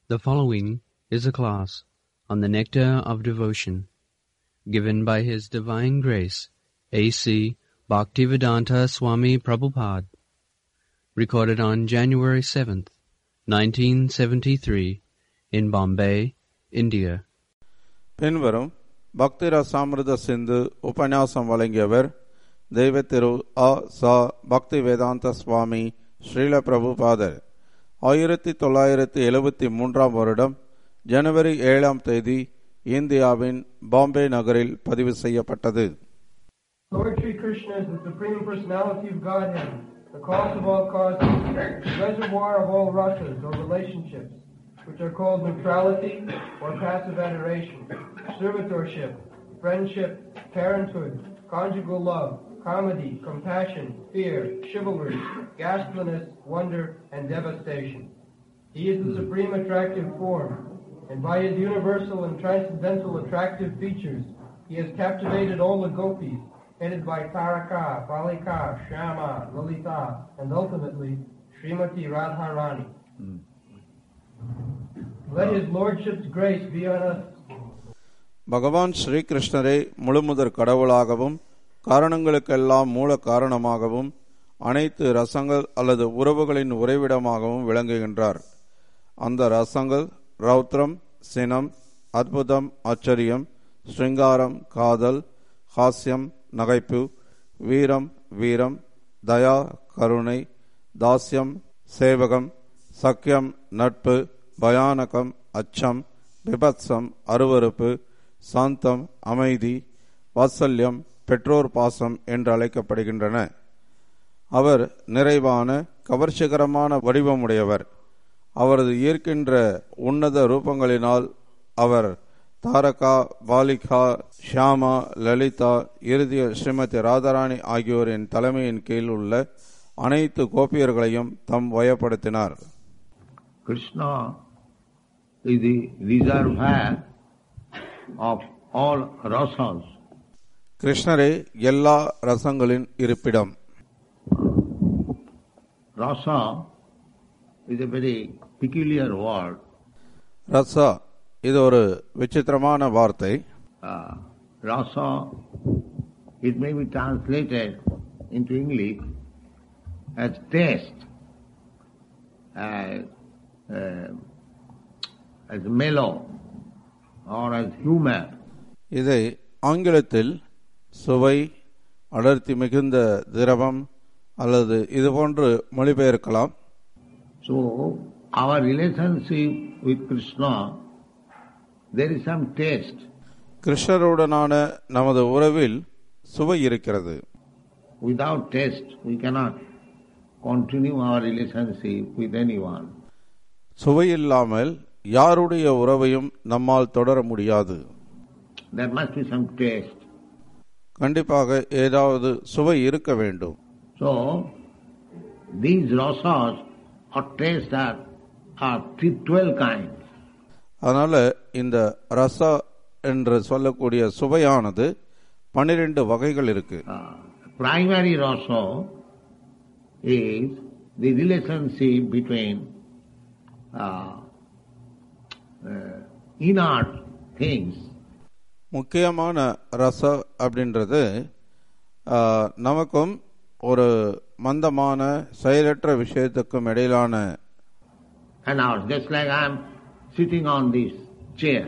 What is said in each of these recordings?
The following is a class on the Nectar of Devotion, given by His Divine Grace, A.C. Bhaktivedanta Swami Prabhupada, recorded on January 7th, 1973, in Bombay, India. பின்வரும் பக்தி ரசாமிருத சிந்து உபன்யாசம் வழங்கியவர் தெய்வ திரு அ ச பக்தி வேதாந்த சுவாமி ஸ்ரீல பிரபுபாதர் ஆயிரத்தி தொள்ளாயிரத்தி எழுபத்தி மூன்றாம் வருடம் ஜனவரி ஏழாம் தேதி இந்தியாவின் பாம்பே நகரில் பதிவு செய்யப்பட்டது Lord Sri Krishna is the Supreme Personality of Godhead, the cause of all causes, the reservoir of all rasas or relationships, which are called neutrality or passive adoration, servitorship, friendship, parenthood, conjugal love, comedy, compassion, fear, chivalry, ghastliness, wonder, and devastation. He is the supreme attractive form, and by his universal and transcendental attractive features, he has captivated all the gopis, headed by Taraka, Palika, Shama, Lalita, and ultimately Srimati Radharani. Let his lordship's grace be on us பகவான் ஸ்ரீகிருஷ்ணரே முழுமுதற் கடவுளாகவும் காரணங்களுக்கெல்லாம் மூல காரணமாகவும் அனைத்து ரசங்கள் அல்லது உறவுகளின் உறைவிடமாகவும் விளங்குகின்றார் அந்த ரசங்கள் ரௌத்ரம் சினம் அற்புதம் ஆச்சரியம் ஸ்ருங்காரம் காதல் ஹாஸ்யம் நகைப்பு வீரம் வீரம் தயா கருணை தாஸ்யம் சேவகம் சக்கியம் நட்பு பயானகம் அச்சம் விபத்சம் அருவருப்பு சாந்தம் அமைதி வாத்சல்யம் பெற்றோர் பாசம் என்று அழைக்கப்படுகின்றன அவர் நிறைவான கவர்ச்சிகரமான வடிவமுடையவர் அவரது ஈர்க்கின்ற உன்னத ரூபங்களினால் அவர் தாரகா பாலிகா ஷியாமா லலிதா இறுதிய ஸ்ரீமதி ராதாராணி ஆகியோரின் தலைமையின் கீழ் உள்ள அனைத்து கோபியர்களையும் தம் வயப்படுத்தினார் Krishna is the reservoir of all rasas. கிருஷ்ணரே எல்லா ரசங்களின் இருப்பிடம் Rasa is a very peculiar word. Raza இது ஒரு விசித்திரமான வார்த்தை Uh, rasa, it may be translated into English as taste, as, uh, as mellow, or as humor. இதை ஆங்கிலத்தில் சுவை அடர்த்தி மிகுந்த திரவம் அல்லது இதுபோன்று மொழிபெயர்க்கலாம் So, our relationship with Krishna, there is some taste. கிருஷ்ணருடனான நமது உறவில் சுவை இருக்கிறது Without taste, we cannot continue our relationship with anyone. சுவை இல்லாமல் யாருடைய உறவையும் நம்மால் தொடர முடியாது There must be some taste. கண்டிப்பாக ஏதாவது சுவை இருக்க வேண்டும் So, these rasas or taste are, are t- 12 kinds. அதனால இந்த ரசா என்று சொல்லக்கூடிய சுவையானது பன்னிரண்டு வகைகள் இருக்கு Uh, primary rasa is the relationship between uh, uh, inert things முக்கியமான ரச அப்படின்றது ஆ, நமக்கும் ஒரு மந்தமான செயலற்ற விஷயத்துக்கும் இடையிலான and ours, just like I am sitting on this chair.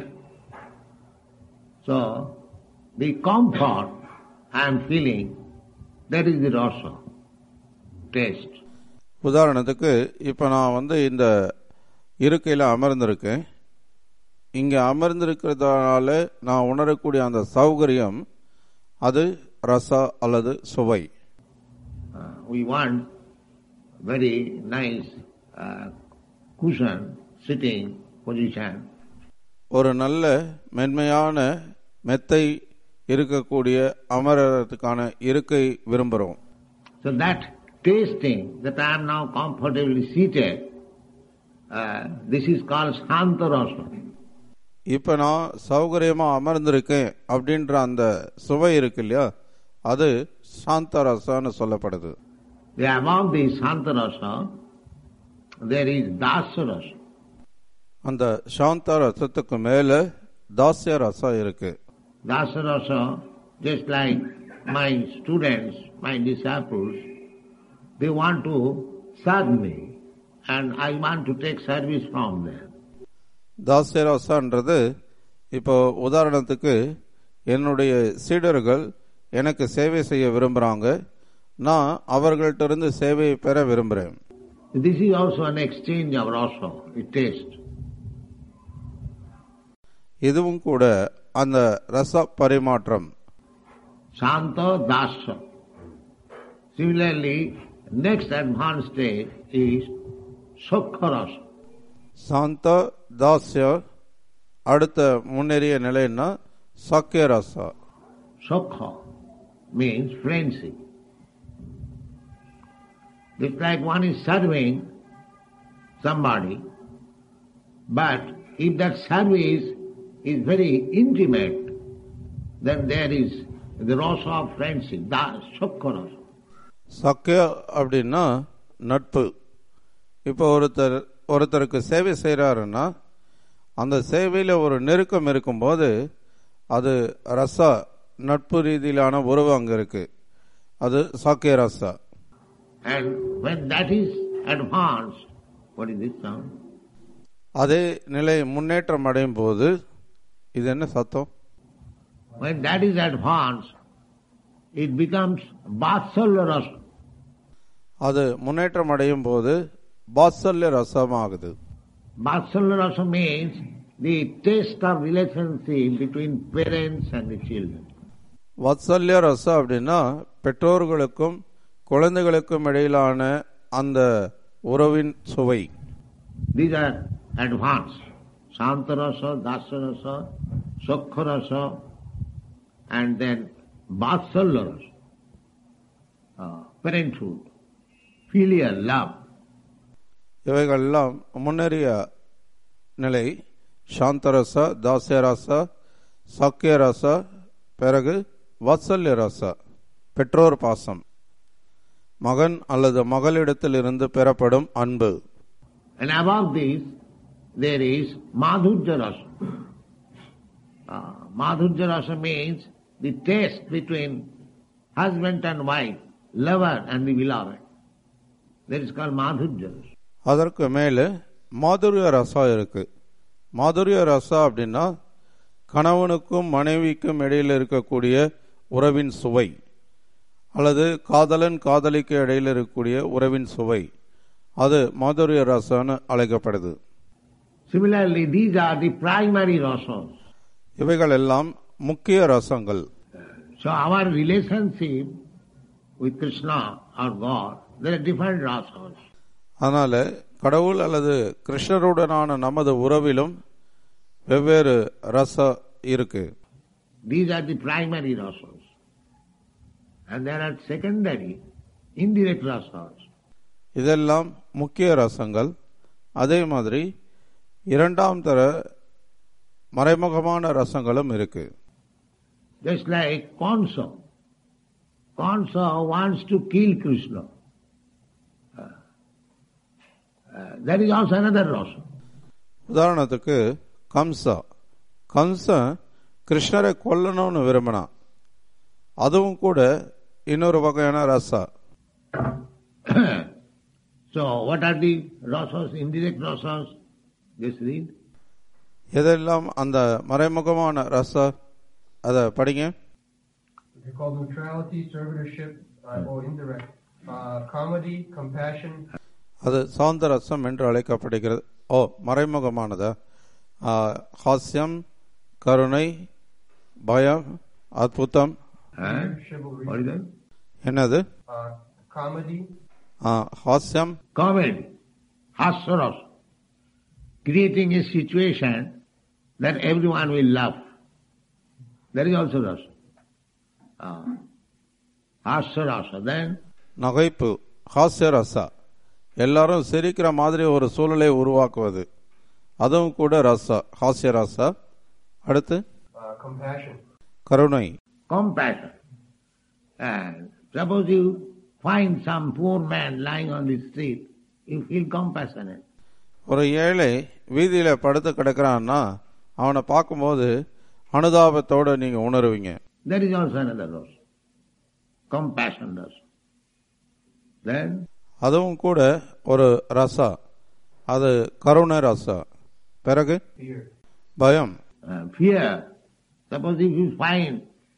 So, the comfort I am feeling, that is the rasa, taste. உதாரணத்துக்கு இப்போ நான் வந்து இந்த இருக்கையில் அமர்ந்திருக்கேன் இங்கே அமர்ந்திருக்கிறதுனால நான் உணரக்கூடிய அந்த சௌகரியம் அது ரச அல்லது சுவை Uh, we want very nice uh, cushion, sitting position. ஒரு நல்ல மென்மையான மெத்தை இருக்கக்கூடிய அமரத்துக்கான இருக்கை விரும்புகிறோம் So that tasting that I am now comfortably seated, uh, this is called Santa rasa. இப்போ நான் சௌகரியமா அமர்ந்திருக்கேன் அப்படின்ற அந்த சுவை இருக்கு இல்லையா அது சாந்த ரசம்னு சொல்லப்படுது The above the Santa rasa, there is Dasa rasa. அந்த சாந்த ரசத்துக்கு மேல தாஸ்ய ரசம் இருக்கு Dasarasa, just like my students, my disciples, they want to serve me and I want to take service from them. தாஸ்ய ரசன்றது இப்போ உதாரணத்துக்கு என்னுடைய சீடர்கள் எனக்கு சேவை செய்ய விரும்புறாங்க நான் அவர்கள்ட்ட இருந்து சேவையை பெற விரும்புறேன் This is also an exchange of rasa, a taste. இதுவும் கூட அந்த ரச பரிமாற்றம் Shanta Dasa. Similarly, next advanced stage is Sukha rasa. சாந்த தாஸ்ய அடுத்த முன்னேறிய நிலைன்னா சக்கிய Raza Sukha means friendship. It's like one is serving somebody, but if that service is very intimate, then there is the rasa of friendship, that Sukha rasa. சக்கிய அப்படின்னா நட்பு இப்போ ஒருத்தர் ஒருத்தருக்கு சேவை செய்கிறாருன்னா அந்த சேவையில் ஒரு நெருக்கம் இருக்கும்போது அது ரசா நட்பு ரீதியிலான உறவு அங்கே இருக்கு அது சாக்கிய Raza And when that is advanced, what is this sound? அதே நிலை முன்னேற்றம் அடையும் போது இது என்ன சத்தம் When that is advanced, it becomes Vatsalya rasa. அது முன்னேற்றம் அடையும் போது பாத்சல்ய ரசமாகுது Vatsalya rasa means the taste of relationship between parents and the children. வாத்சல்ய ரசம் அப்படின்னா பெற்றோர்களுக்கும் குழந்தைகளுக்கும் இடையிலான அந்த உறவின் சுவை These are advanced. Santa rasa, Dasa rasa, Sukha rasa, and then Vatsalya rasa. Uh, parenthood, filial love. இவைகளெல்லாம் முன்னேறிய நிலை சாந்தரச தாசியரச சக்கியரச பிறகு வாத்சல்ய ரச பெற்றோர் பாசம் மகன் அல்லது மகளிடத்தில் இருந்து பெறப்படும் அன்பு And above this, there is Madhurya rasa. Uh, Madhurya rasa means the taste between husband and wife, lover and the beloved. That is called Madhurya rasa. அதற்கு மேலே மாதுரிய ரசம் இருக்கு மாதுரிய ரசம் அப்படின்னா கணவனுக்கும் மனைவிக்கும் இடையில் இருக்கக்கூடிய உறவின் சுவை அல்லது காதலன் காதலிக்கு இடையில் இருக்கக்கூடிய உறவின் சுவை அது மாதுரிய ரசம்னு அழைக்கப்படுது Similarly, these are the primary rasas. இவைகள் எல்லாம் முக்கிய ரசங்கள் So our relationship with Krishna or God, there are different rasas. அதனால கடவுள் அல்லது கிருஷ்ணருடனான நமது உறவிலும் வெவ்வேறு ரச இருக்கு These are the primary rasas. And there are secondary, indirect rasas. இதெல்லாம் முக்கிய ரசங்கள் அதே மாதிரி இரண்டாம் தர மறைமுகமான ரசங்களும் இருக்கு Just like Kansa. Kansa wants to kill Krishna. Uh, uh, that is also another rasa. உதாரணத்துக்கு கம்சா கம்சன் கிருஷ்ணரை கொல்லணும்னு விரும்பினான் அதுவும் கூட இன்னொரு வகையான Raza so what are the rasas, indirect rasas? Just read. எதெல்லாம் அந்த மறைமுகமான ரச அதை படிங்க They're called neutrality, servitorship, uh, or indirect. Uh, comedy, compassion, அது சாந்த ரசம் என்று அழைக்கப்படுகிறது ஓ மறைமுகமானதா ஆ, ஹாஸ்யம் கருணை பயம் அற்புதம் Huh? chivalry, What is that? என்னது uh, comedy, ah, ஹாஸ்யம் Comedy, hasaras, creating a situation that everyone will laugh. That is also rasa. Uh, hasarasa. Then நகைப்பு ஹாஸ்ய Raza எல்லாரும் சிரிக்கிற மாதிரி ஒரு சூழலை உருவாக்குவது அதுவும் கூட ரசா ஹாஸ்ய ரசா அடுத்து uh, compassion, கருணை compassion. And suppose you find some poor man lying on the street, you feel compassionate. ஒரு ஏழை வீதியில படுத்து கிடக்கிறான்னா அவனை பார்க்கும்போது அனுதாபத்தோட நீங்க உணருவீங்க That is also another rasa. Compassion rasa. Then அதுவும் கூட ஒரு ரசா அது கருணை ரசா பிறகு Fear. பயம் uh, fear. Suppose if you find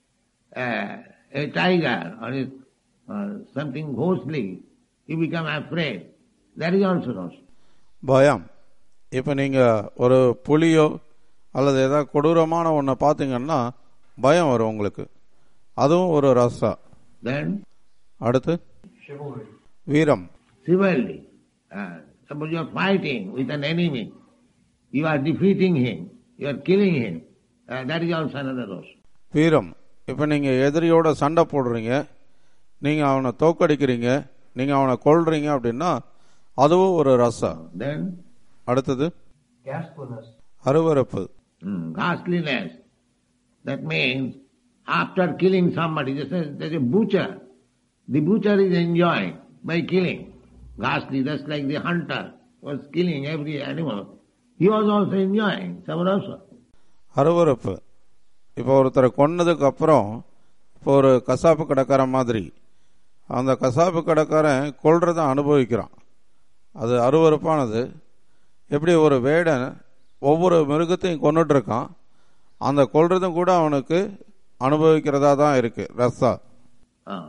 uh, a tiger or a, uh, something ghostly, you become afraid. That is also rasa. பயம் இப்போ நீங்க ஒரு புலியோ அல்லது ஏதாவது கொடூரமான ஒன்றை பார்த்தீங்கன்னா பயம் வரும் உங்களுக்கு அதுவும் ஒரு ரசா Then அடுத்து Chivalry. வீரம் chivalry. Uh, suppose you are fighting with an enemy, you are defeating him, you are killing him. Uh, that is also another rasa. வீரம் இப்போ நீங்க எதிரியோட சண்டை போடுறீங்க நீங்க அவனை தோக்கடிக்கிறீங்க நீங்க அவனை கொல்றீங்க அப்படின்னா அதுவும் ஒரு ரசா Then அடுத்தது Ghastliness. அருவருப்பு mm, ghastliness. That means after killing somebody, just as there's a butcher. The butcher is enjoying by killing. Ghastly, just like the hunter was killing every animal. He was also enjoying some rasa. அருவருப்பு இப்போ ஒருத்தரை கொன்னதுக்கு அப்புறம் இப்போ ஒரு கசாப்பு கடைக்காரன் மாதிரி அந்த கசாப்பு கடைக்காரன் கொல்றத அனுபவிக்கிறான் அது அருவருப்பானது எப்படி ஒரு வேடன் ஒவ்வொரு மிருகத்தையும் கொன்னுட்டு இருக்கான் அந்த கொல்றதும் கூட அவனுக்கு அனுபவிக்கிறதா தான் இருக்கு ரசா Ah.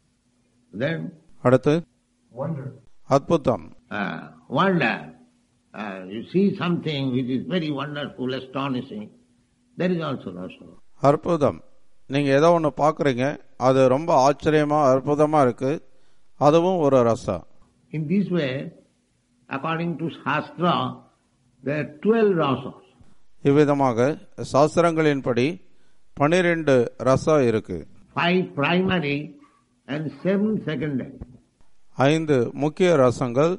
Then அடுத்து Wonder. அற்புதம் uh, wonder. Uh, you see something which is very wonderful, astonishing. That is also rasa. அற்புதம் நீங்க ஏதோ ஒன்று பார்க்குறீங்க அது ரொம்ப ஆச்சரியமா அற்புதமா இருக்கு அதுவும் ஒரு Raza In this way, according to Shastra, there are 12 rasas. இவ்விதமாக சாஸ்திரங்களின்படி பனிரெண்டு ரசா இருக்கு five primary and seven secondary. ஐந்து முக்கிய ரசங்கள்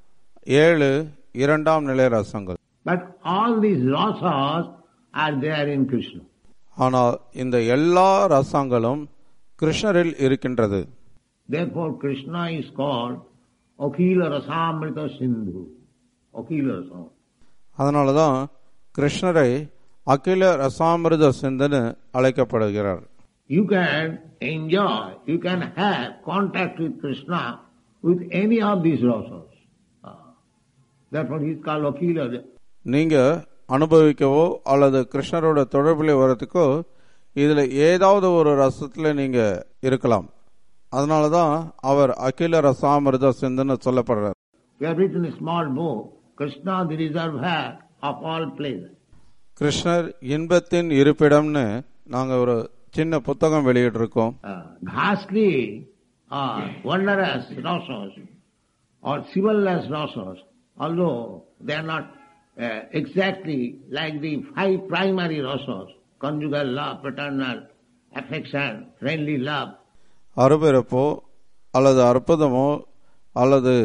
ஏழு இரண்டாம் நிலை ரசங்கள் But all these rasas are there in Krishna. ஆனால் இந்த எல்லா ரசங்களும் கிருஷ்ணரில் இருக்கின்றது Therefore Krishna is called Akila Rasamrita Sindhu. Akila Rasam. அதனால தான் கிருஷ்ணரை அகில ரசாமிருத சிந்தன்னு அழைக்கப்படுகிறார் You can enjoy, you can have contact with Krishna with any of these rasas. Ah. Therefore he is called Akila. நீங்க அனுபவிக்கவோ அல்லது கிருஷ்ணரோட தொடர்பில் வரத்துக்கோ இதுல ஏதாவது ஒரு ரசத்துல நீங்க இருக்கலாம் அதனால தான் அவர் அகில ரசாமிருத சிந்தன்னு சொல்லப்படுறார் We have written a small book, Krishna the reservoir of all pleasure. கிருஷ்ணர் இன்பத்தின் இருப்பிடம்னு நாங்க ஒரு சின்ன புத்தகம் வெளியிட்டிருக்கோம் uh, ghastly or wondrous rasas or chivalrous rasas, although they are not uh, exactly like the five primary rasas, conjugal love, paternal affection, friendly love, அருபிறப்போ அல்லது அற்புதமோ அல்லது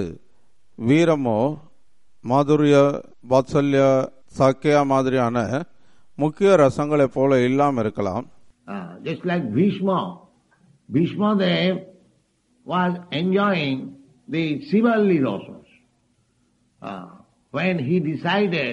வீரமோ மாதுரிய வாத்சல்ய சாக்கியா மாதிரியான முக்கிய ரசங்களைப் போல இல்லாம இருக்கலாம் uh, just like Bhishma. Bhishma Dev was enjoying the chivalry rasas. Uh, when he decided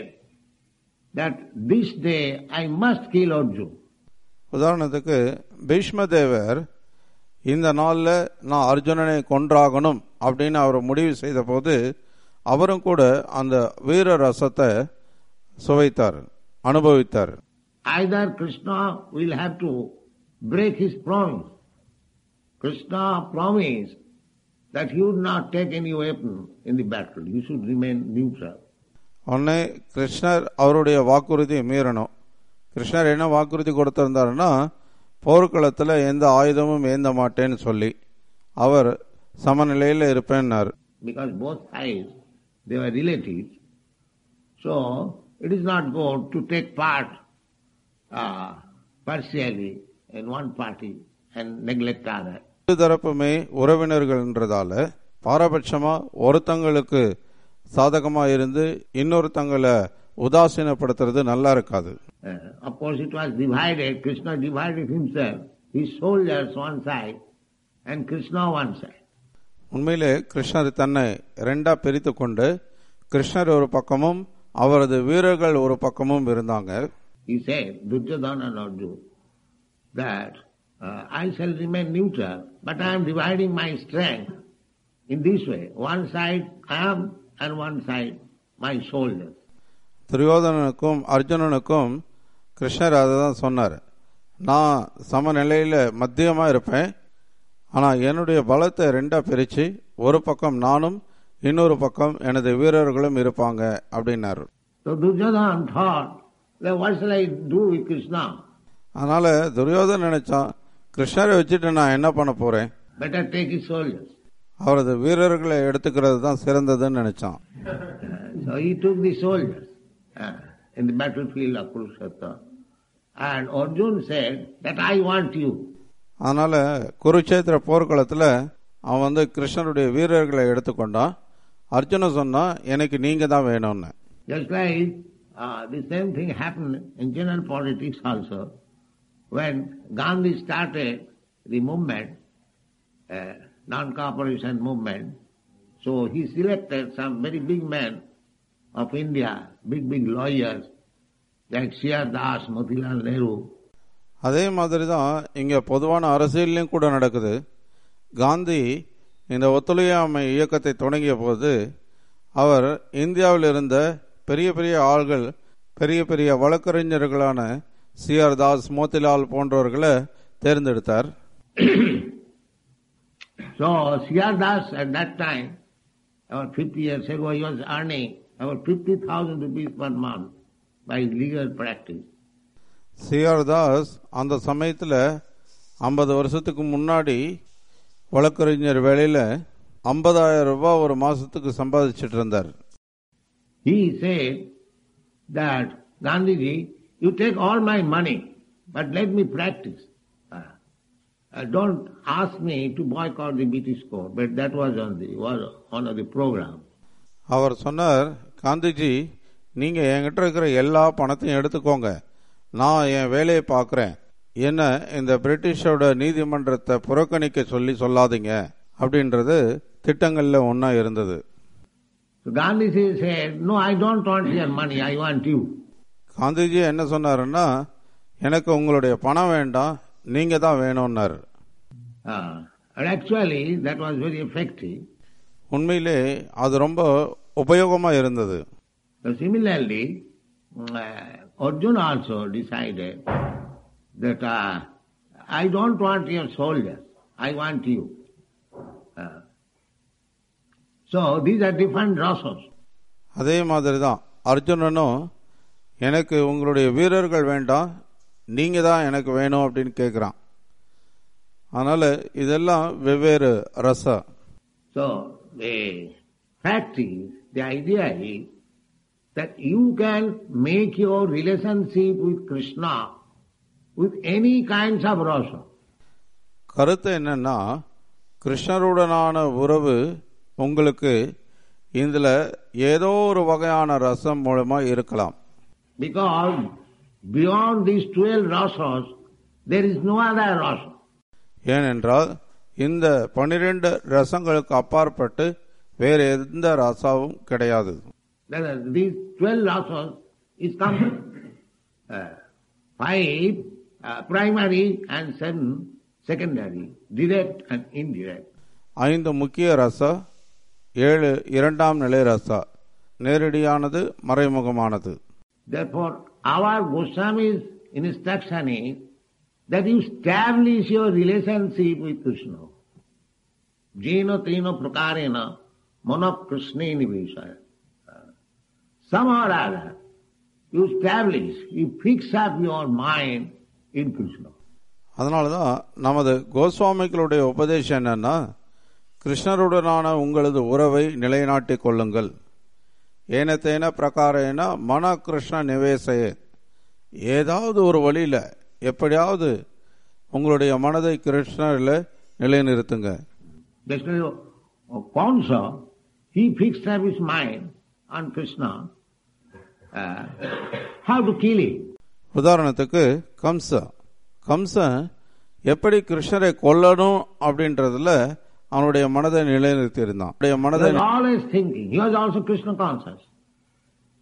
that this day I must kill Arjuna. உதாரணத்துக்கு பீஷ்மதேவர் இந்த நாள்ல நான் அர்ஜுனனை கொன்றாகணும் அப்படின்னு அவர் முடிவு செய்த போது அவரும் கூட அந்த வீர ரசத்தை சுவைத்தார் அனுபவித்தார் Either Krishna will have to break his promise. Krishna promised that he would not take any weapon in the battle. He should remain neutral. உடனே கிருஷ்ணர் அவருடைய வாக்குறுதியை மீறணும் கிருஷ்ணர் என்ன வாக்குறுதி கொடுத்திருந்தாருன்னா போர்க்களத்தில் எந்த ஆயுதமும் ஏந்த மாட்டேன்னு சொல்லி அவர் சமநிலையில் இருப்பேன்னார் Because both sides, they were relatives. So, it is not good to take part uh, partially in one party and neglect other. இரு தரப்புமே உறவினர்கள்ன்றதால பாரபட்சமா ஒருத்தங்களுக்கு சாதகமா இருந்து இன்னொருத்தங்களை உதாசீனப்படுத்துறது நல்லா இருக்காது Uh, of course, it was divided. Krishna divided himself, his soldiers one side and Krishna one side. உண்மையிலே கிருஷ்ணர் தன்னை ரெண்டா பிரித்து கொண்டு கிருஷ்ணர் ஒரு பக்கமும் அவரது வீரர்கள் ஒரு பக்கமும் இருந்தாங்க He said, Duryodhana and Arjuna, that uh, I shall remain neutral, but I am dividing my strength in this way. One side I am and one side my shoulders. துரியோதனனுக்கும் அர்ஜுனனுக்கும் கிருஷ்ணர் அதை தான் சொன்னார் நான் சமநிலையில் மத்தியமாக இருப்பேன் ஆனால் என்னுடைய பலத்தை ரெண்டாக பிரித்து ஒரு பக்கம் நானும் இன்னொரு பக்கம் எனது வீரர்களும் இருப்பாங்க அப்படின்னாரு So Duryodhana thought, that what shall I do with Krishna? அதனால துரியோதன் நினைச்சான் கிருஷ்ணரை வச்சுட்டு நான் என்ன பண்ண போறேன் Better take his soldiers. அவரது வீரர்களை எடுத்துக்கிறது தான் சிறந்ததுன்னு நினைச்சான் So he took the soldiers uh, in the battlefield of Kurukshetra. And Arjuna said that I want you. அதனால குருச்சேத்திர போர்க்களத்தில் அவன் வந்து கிருஷ்ணருடைய வீரர்களை எடுத்துக்கொண்டான் அர்ஜுனன் சொன்னான் எனக்கு நீங்க தான் வேணும்னு Just like uh, the same thing happened in general politics also. When Gandhi started the movement, uh, non-cooperation movement, so he selected some very big men of India, big, big lawyers, like Shia Das, Motilal Nehru, அதே மாதிரி தான் இங்கே பொதுவான அரசியல்லையும் கூட நடக்குது காந்தி இந்த ஒத்துழையாமை இயக்கத்தை தொடங்கிய போது அவர் இந்தியாவில் இருந்த பெரிய பெரிய ஆள்கள் பெரிய பெரிய வழக்கறிஞர்களான சிஆர் தாஸ் மோத்திலால் போன்றவர்களை தேர்ந்தெடுத்தார் So Shia Das at that time, about 50 years ago, he was earning about 50,000 rupees per month by legal practice. C R Das அந்த சமயத்தில் ஐம்பது வருஷத்துக்கு முன்னாடி வழக்கறிஞர் வேலையில் ஐம்பதாயிரம் ரூபாய் ஒரு மாசத்துக்கு சம்பாதிச்சிட்டு இருந்தார் He said that, Gandhiji, you take all my money, but let me practice. Uh, uh, don't ask me to boycott the British court, but that was on the, was one of the program. அவர் சொன்னார் காந்திஜி நீங்க என்கிட்ட இருக்கிற எல்லா பணத்தையும் எடுத்துக்கோங்க நான் என் வேலையை பார்க்குறேன் என்ன இந்த பிரிட்டிஷோட நீதிமன்றத்தை புறக்கணிக்க சொல்லி சொல்லாதீங்க அப்படின்றது திட்டங்கள்ல ஒன்றா இருந்தது So Gandhiji said, no, I don't want your money, I want you. Gandhiji என்ன சொன்னாருன்னா எனக்கு உங்களுடைய பணம் வேண்டாம் நீங்க தான் வேணும்னாரு Uh, and actually, that was very effective. உண்மையிலே அது ரொம்ப உபயோகமா இருந்தது So similarly, uh, Arjuna also decided that uh, I don't want your soldiers, I want you. Uh, so these are different rasas. அதே மாதிரி தான் அர்ஜுனனும் எனக்கு உங்களுடைய வீரர்கள் வேண்டாம் நீங்க தான் எனக்கு வேணும் அப்படின்னு கேட்குறான் அதனால இதெல்லாம் வெவ்வேறு ரச So the fact is, the idea is that you can make your relationship with Krishna with any kinds of rasa. கருத்து என்னன்னா கிருஷ்ணருடனான உறவு உங்களுக்கு இதுல ஏதோ ஒரு வகையான ரசம் மூலமா இருக்கலாம் Because beyond these twelve rasas, there is no other rasa. ஏனென்றால் இந்த பனிரெண்டு ரசங்களுக்கு அப்பாற்பட்டு வேறு எந்த ரசாவும் கிடையாது That is, these twelve rasas is complete. Uh, five uh, primary and seven secondary, direct and indirect. ஐந்து முக்கிய ரச ஏழு இரண்டாம் நிலை ரச நேரடியானது மறைமுகமானது Therefore, our Goswami's instruction is that you establish your relationship with Krishna. Jena trina prakarena mana Krishna nivesaya. Somehow or other, you establish, you fix up your mind in Krishna. அதனால தான் நமது கோஸ்வாமிகளுடைய உபதேசம் என்னன்னா கிருஷ்ணருடனான உங்களது உறவை நிலைநாட்டிக் கொள்ளுங்கள் ஏனத்தேன பிரகாரேன மன கிருஷ்ண நிவேசையே ஏதாவது ஒரு வழியில எப்படியாவது உங்களுடைய மனதை கிருஷ்ணரில் நிலைநிறுத்துங்க That's why uh, Kansa, he fixed up his mind on Krishna, uh, how to kill him. உதாரணத்துக்கு கம்ச கம்சன் எப்படி கிருஷ்ணரை கொல்லணும் அப்படின்றதுல அவனுடைய மனதை நிலைநிறுத்தி இருந்தான் அவனுடைய He மனதை was always thinking. He was also Krishna conscious.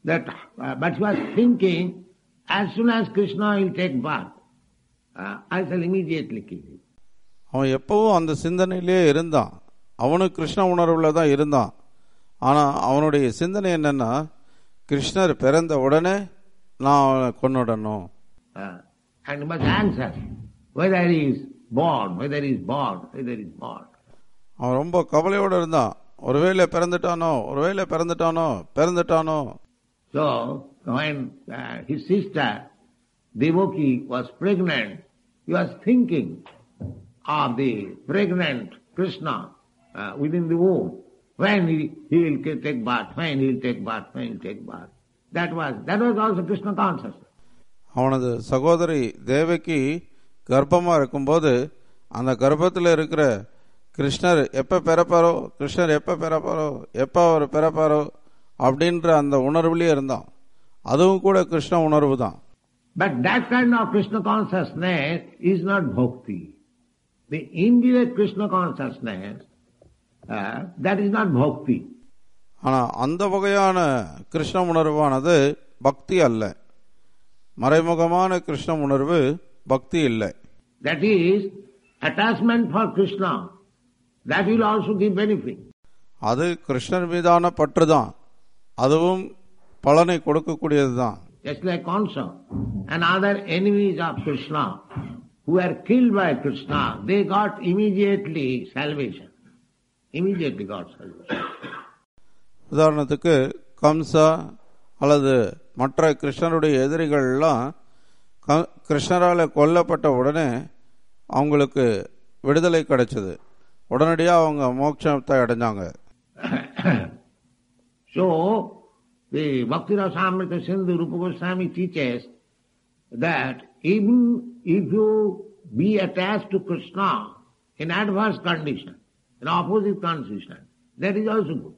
that, uh, but he was thinking, as soon as Krishna will take birth, uh, I shall immediately kill him. அவன் எப்பவும் அந்த சிந்தனையிலே இருந்தான் அவனும் கிருஷ்ண உணர்வுல தான் இருந்தான் ஆனா அவனுடைய சிந்தனை என்னன்னா கிருஷ்ணர் பிறந்த உடனே நான் அவனை கொன்னுடணும் Uh, and he must answer whether he is born, whether he is born, whether he is born. அவன் ரொம்ப கவலையோடு இருந்தான் ஒருவேளை பிறந்துட்டானோ ஒருவேளை பிறந்துட்டானோ பிறந்துட்டானோ So, when uh, his sister Devaki was pregnant, he was thinking of the pregnant Krishna uh, within the womb. When he, he will take birth, when he will take birth, when he will take birth. That was, that was also Krishna consciousness. அவனது சகோதரி தேவகி கர்ப்பமா இருக்கும்போது அந்த கர்ப்பத்தில் இருக்கிற கிருஷ்ணர் எப்ப பிறப்பாரோ கிருஷ்ணர் எப்ப பிறப்பாரோ எப்ப அவர் பிறப்பாரோ அப்படின்ற அந்த உணர்வுலயே இருந்தான் அதுவும் கூட கிருஷ்ண உணர்வு தான் But that kind of Krishna consciousness is not bhakti. The indirect Krishna consciousness, uh, that is not bhakti. ஆனா அந்த வகையான கிருஷ்ண உணர்வானது பக்தி அல்ல மறைமுகமான கிருஷ்ண உணர்வு பக்தி இல்லை That is attachment for Krishna. That will also give benefit. அது கிருஷ்ணர் மீதான பற்று தான் அதுவும் பலனை கொடுக்கக்கூடியது தான் Just like Kansa and other enemies of Krishna who were killed by Krishna, they got immediately salvation. Immediately got salvation. உதாரணத்துக்கு கம்சா அல்லது மற்ற கிருஷ்ணருடைய எதிரிகள்லாம் க- கிருஷ்ணரால கொல்லப்பட்ட உடனே அவங்களுக்கு விடுதலை கிடைச்சது உடனடியாக அவங்க மோட்சத்தை அடைஞ்சாங்க So, the Bhakti Rasamrita Sindhu Rupa Goswami teaches that even if you be attached to Krishna in adverse condition, in opposite condition, that is also good.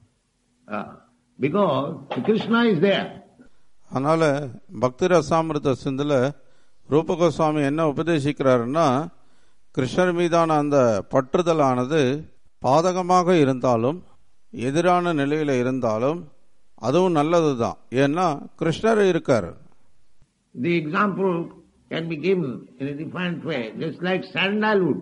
Uh, because Krishna is there. அதனால பக்தி ரசாமிருத சிந்துல ரூபகோஸ்வாமி என்ன உபதேசிக்கிறாருன்னா கிருஷ்ணர் மீதான அந்த பற்றுதலானது பாதகமாக இருந்தாலும் எதிரான நிலையில இருந்தாலும் அதுவும் நல்லதுதான் ஏன்னா கிருஷ்ணர் இருக்காரு The example can be given in a different way, just like sandalwood.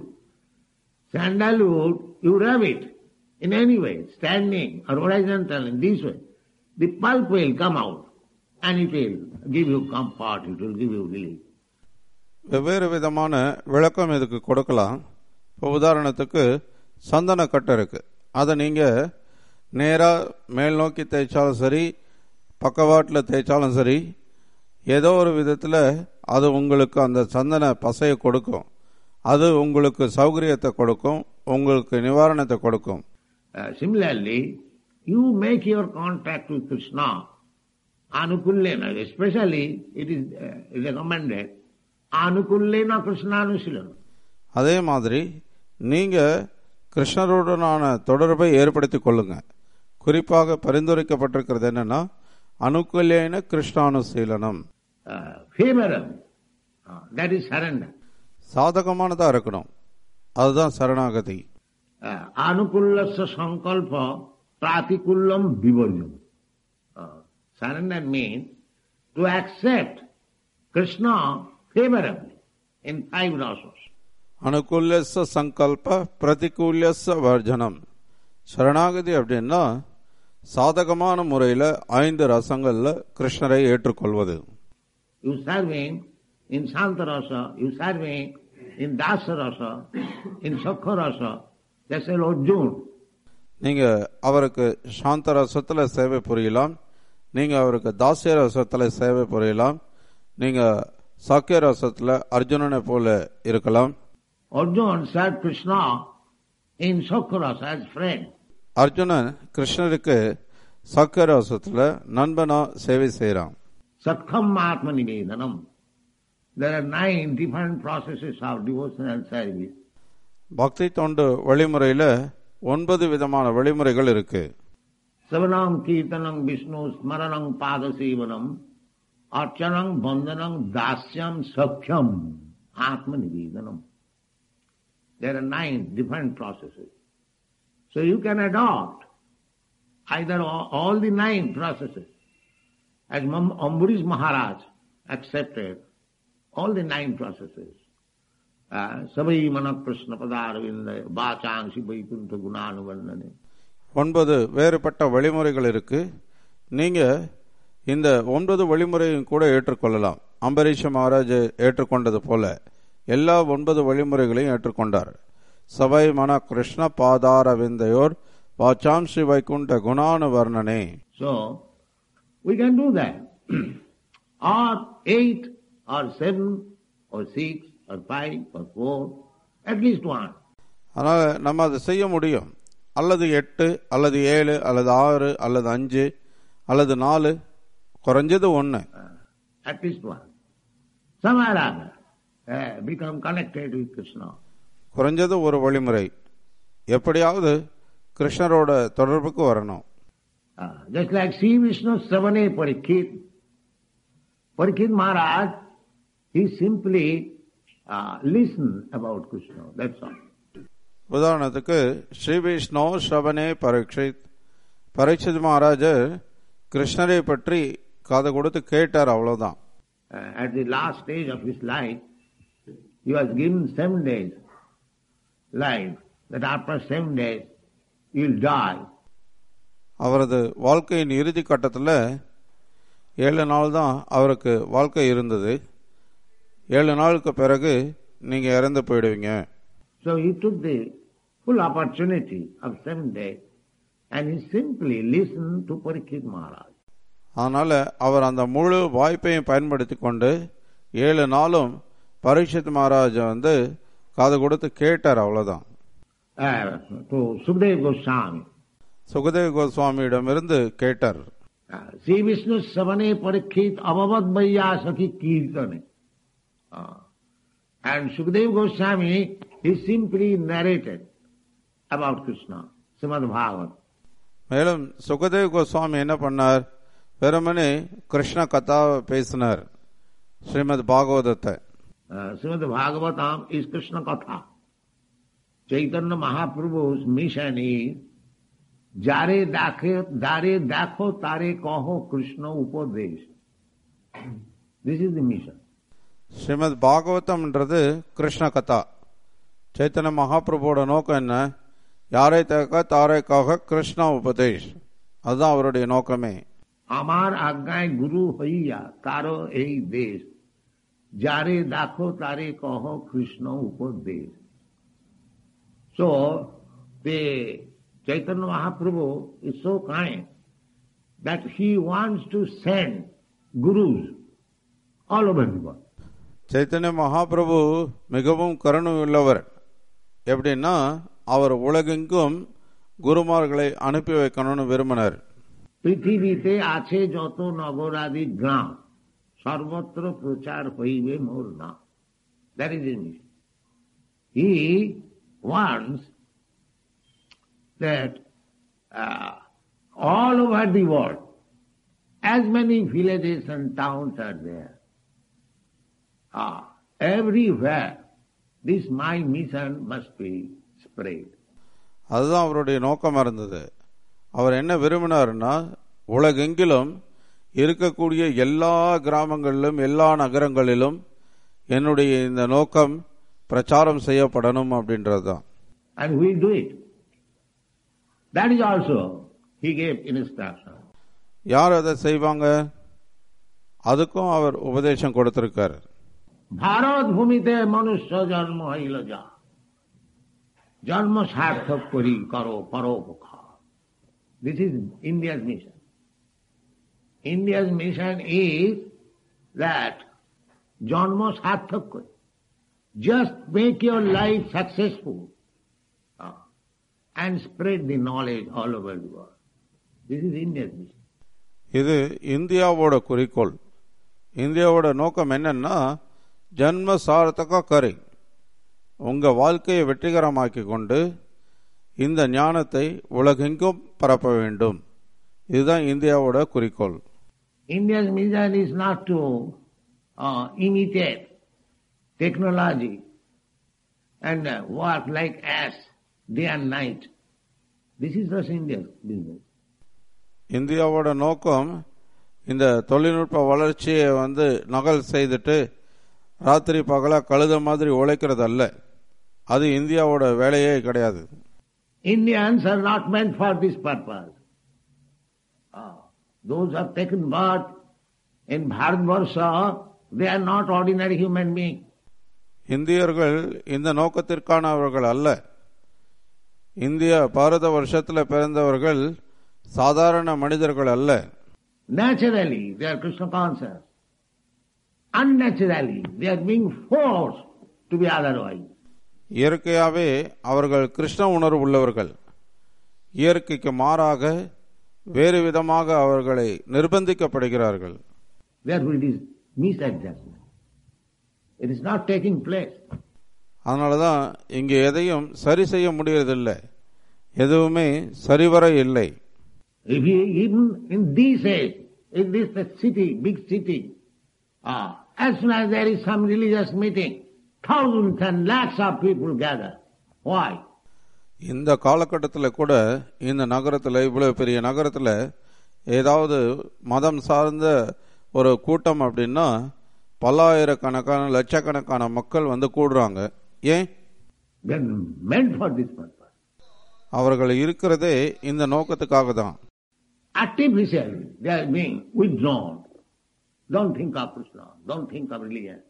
Sandalwood, you rub it in any way, standing or horizontal in this way. The pulp will come out and it will give you comfort, it will give you relief. வெவ்வேறு விதமான விளக்கம் இதுக்கு கொடுக்கலாம் இப்போ உதாரணத்துக்கு சந்தன கட்டை இருக்கு அதை நீங்க நேரா மேல் நோக்கி தேய்ச்சாலும் சரி பக்கவாட்டில் தேய்ச்சாலும் சரி ஏதோ ஒரு விதத்தில் அது உங்களுக்கு அந்த சந்தன பசையை கொடுக்கும் அது உங்களுக்கு சௌகரியத்தை கொடுக்கும் உங்களுக்கு நிவாரணத்தை கொடுக்கும் Uh, similarly, you make your contact with Krishna, anukullena, especially it is uh, recommended, anukullena Krishna anusilana. அதே மாதிரி நீங்க கிருஷ்ணருடனான தொடர்பை ஏற்படுத்திக் கொள்ளுங்க குறிப்பாக பரிந்துரைக்கப்பட்டிருக்கிறது என்னன்னா அனுகூலேன கிருஷ்ணானுசீலனம் uh, favorable. Uh, that is surrender. சாதகமானதா இருக்கணும் அதுதான் சரணாகதி Uh, anukullasya sankalpa pratikullam vivarjam. Uh, surrender means to accept Krishna favorably in five rasas. அனுகூல்யச சங்கல்ப பிரதிகூல்யச வர்ஜனம் சரணாகதி அப்படின்னா சாதகமான முறையில ஐந்து ரசங்கள்ல கிருஷ்ணரை ஏற்றுக்கொள்வது You serving in Santarasa, you serving in Dasarasa, in Sakharasa, that's a Arjuna. நீங்க அவருக்கு சாந்த ரசத்துல சேவை புரியலாம் நீங்க அவருக்கு தாசிய ரசத்துல சேவை புரியலாம் நீங்க சாக்கிய ரசத்துல அர்ஜுனனை போல இருக்கலாம் Arjuna served Krishna in Sakharasa as friend. Arjunan கிருஷ்ணருக்கு சாக்கிய ரசத்துல நண்பனா சேவை செய்யறான் Satkam Atma Nivedanam. There are nine different processes of devotional service. பக்தி தொண்டு வழிமுறையில ஒன்பது விதமான வழிமுறைகள் இருக்கு Savanam Kirtanam Vishnu Smaranam Padasevanam Archanam Bandhanam Dasyam Sakhyam Atma Nivedanam. There are nine different processes. So you can adopt either all, all the nine processes as Mam- Ambarish Maharaj accepted all the nine processes. Uh, Savai Mana Krishna Padaravinda Bachangsi Vaikuntha Gunanuvandane. ஒன்பது வேறுபட்ட வழிமுறைகள் இருக்கு நீங்க இந்த ஒன்பது வழிமுறையும் கூட ஏற்றுக்கொள்ளலாம் அம்பரீஷ மகாராஜ் ஏற்றுக்கொண்டது போல எல்லா ஒன்பது வழிமுறைகளையும் ஏற்றுக்கொண்டார் சபை மன கிருஷ்ண பாதார விந்தையோர் வாச்சாம் Sri Vaikunta குணானு வர்ணனே So, we can do that. or eight, or seven, or six, or five, or four, at least one. அதனால நம்ம அதை செய்ய முடியும் அல்லது எட்டு அல்லது ஏழு அல்லது ஆறு அல்லது அஞ்சு அல்லது நாலு குறைஞ்சது ஒன்று At least one. Somehow or other, uh, become connected with Krishna. குறைஞ்சது ஒரு வழிமுறை எப்படியாவது கிருஷ்ணரோட தொடர்புக்கு வரணும் Uh, just like Sri Vishnu Savane Parikit, Parikit Maharaj, he simply uh, listened about Krishna, that's all. உதாரணத்துக்கு ஸ்ரீ விஷ்ணு ஸ்ரவணே பரீட்சித் பரீட்சித் மகாராஜர் கிருஷ்ணரை பற்றி காது கொடுத்து கேட்டார் அவ்வளவுதான் Uh, at the last stage of his life, he was given seven days life, that after seven days, he'll die. அவரது வாழ்க்கையின் இறுதி கட்டத்தில் ஏழு நாள் தான் அவருக்கு வாழ்க்கை இருந்தது ஏழு நாளுக்கு பிறகு நீங்க இறந்து போயிடுவீங்க So he took the full opportunity of seven days and he simply listened to Parikshit Maharaj. அதனால அவர் அந்த முழு வாய்ப்பையும் பயன்படுத்தி கொண்டு ஏழு நாளும் பரீட்சித் மகாராஜ் வந்து காது கொடுத்து கேட்டார் அவ்வளவுதான் Uh, to Sukdev Goswami. Sukhdev கோஸ்வாமியிடமிருந்து கேட்டார் Uh, Sri Vishnu Savane Parikshit Abhavad Vaya Sakhi Kirtane. Uh, and Sukdev Goswami, he simply narrated about Krishna, Srimad Bhagavad. மேலும் சுகதேவ் கோஸ்வாமி என்ன பண்ணார் வெறுமனே கிருஷ்ண கதாவை பேசினார் ஸ்ரீமத் பாகவதத்தை Uh, Srimad Bhagavatam is Krishna Katha. Chaitanya Mahaprabhu's mission is Jare dakhe, dare dakho tare kaho Krishna upadesh. This is the mission. Srimad பாகவதம்ன்றது Krishna கதா சைத்தன்ய மகாபிரபுவோட நோக்கம் என்ன யாரை தேக்க தாரைக்காக கிருஷ்ணா உபதேஷ் அதுதான் அவருடைய நோக்கமே আমার আজ্ঞায় গুরু হইয়া তারও এই দেশ যারে দেখো তারে কহ কৃষ্ণ উপদেশ So, the Chaitanya Mahaprabhu is so kind that he wants to send gurus all over the world. Chaitanya Mahaprabhu மிகவும் கருணை உள்ளவர் எப்படின்னா அவர் உலகெங்கும் குருமார்களை அனுப்பி வைக்கணும்னு விரும்பினார் পৃথিবীতে আছে যত নগরাদি গ্রাম সর্বত্র প্রচার হইবে মোর নাম that is is he wants that uh, all over the world, as many villages and towns are there, uh, everywhere this my mission must be spread. அதுதான் அவருடைய நோக்கமா இருந்தது அவர் என்ன விரும்பினாருன்னா உலகெங்கிலும் இருக்கக்கூடிய எல்லா கிராமங்களிலும் எல்லா நகரங்களிலும் என்னுடைய இந்த நோக்கம் பிரச்சாரம் செய்யப்படணும் அப்படின்றது தான் And we do it. That is also, he gave instruction. யார் அதை செய்வாங்க அதுக்கும் அவர் உபதேசம் கொடுத்திருக்காரு ভারত ভূমিতে মনুষ্য জন্ম হইল যা জন্ম সার্থক করি করো পরোপকার this is India's mission India's mission is that জন্ম সার্থক করি just make your life successful and spread the knowledge all over the world. This is India's mission. இது இந்தியாவோட குறிக்கோள் இந்தியாவோட நோக்கம் என்னன்னா ஜன்ம சார்த்தக கரை உங்க வாழ்க்கையை வெற்றிகரமாக்கி கொண்டு இந்த ஞானத்தை உலகெங்கும் பரப்ப வேண்டும் இதுதான் இந்தியாவோட குறிக்கோள் India's mission is not to uh, imitate technology and uh, work like ass day and night. This is not India's business. இந்தியாவோட நோக்கம் இந்த தொழில்நுட்ப வளர்ச்சியை வந்து நகல் செய்துட்டு ராத்திரி பகலா கழுத மாதிரி உழைக்கிறது அல்ல அது இந்தியாவோட வேலையே கிடையாது Indians are not meant for this purpose. Ah, those who have taken birth in Bharatvarsha, they are not ordinary human beings. இந்தியர்கள் இந்த நோக்கத்திற்கானவர்கள் அல்ல இந்திய பாரத வருஷத்துல பிறந்தவர்கள் சாதாரண மனிதர்கள் அல்ல Naturally, they are Krishna conscious. Unnaturally, they are being forced to be otherwise. இயற்கையாவே அவர்கள் கிருஷ்ண உணர்வு உள்ளவர்கள் இயற்கைக்கு மாறாக வேறு விதமாக அவர்களை நிர்பந்திக்கப்படுகிறார்கள் Therefore, it is misadjustment. It is not taking place. அதனாலதான் இங்கே எதையும் சரி செய்ய முடியறதில்லை எதுவுமே சரிவர இல்லை If you, even in this age, in this city, big city, ah, as soon as there is some religious meeting, thousands and lakhs of people gather. Why? இந்த காலகட்டத்தில் கூட இந்த நகரத்தில் இவ்வளவு பெரிய நகரத்தில் ஏதாவது மதம் சார்ந்த ஒரு கூட்டம் அப்படின்னா பல்லாயிரக்கணக்கான லட்சக்கணக்கான மக்கள் வந்து கூடுறாங்க ஏன் They are meant for this purpose. அவர்கள் இருக்கிறதே இந்த நோக்கத்துக்காக தான் Artificially, they are being withdrawn. Don't think of Krishna. Don't think of religion.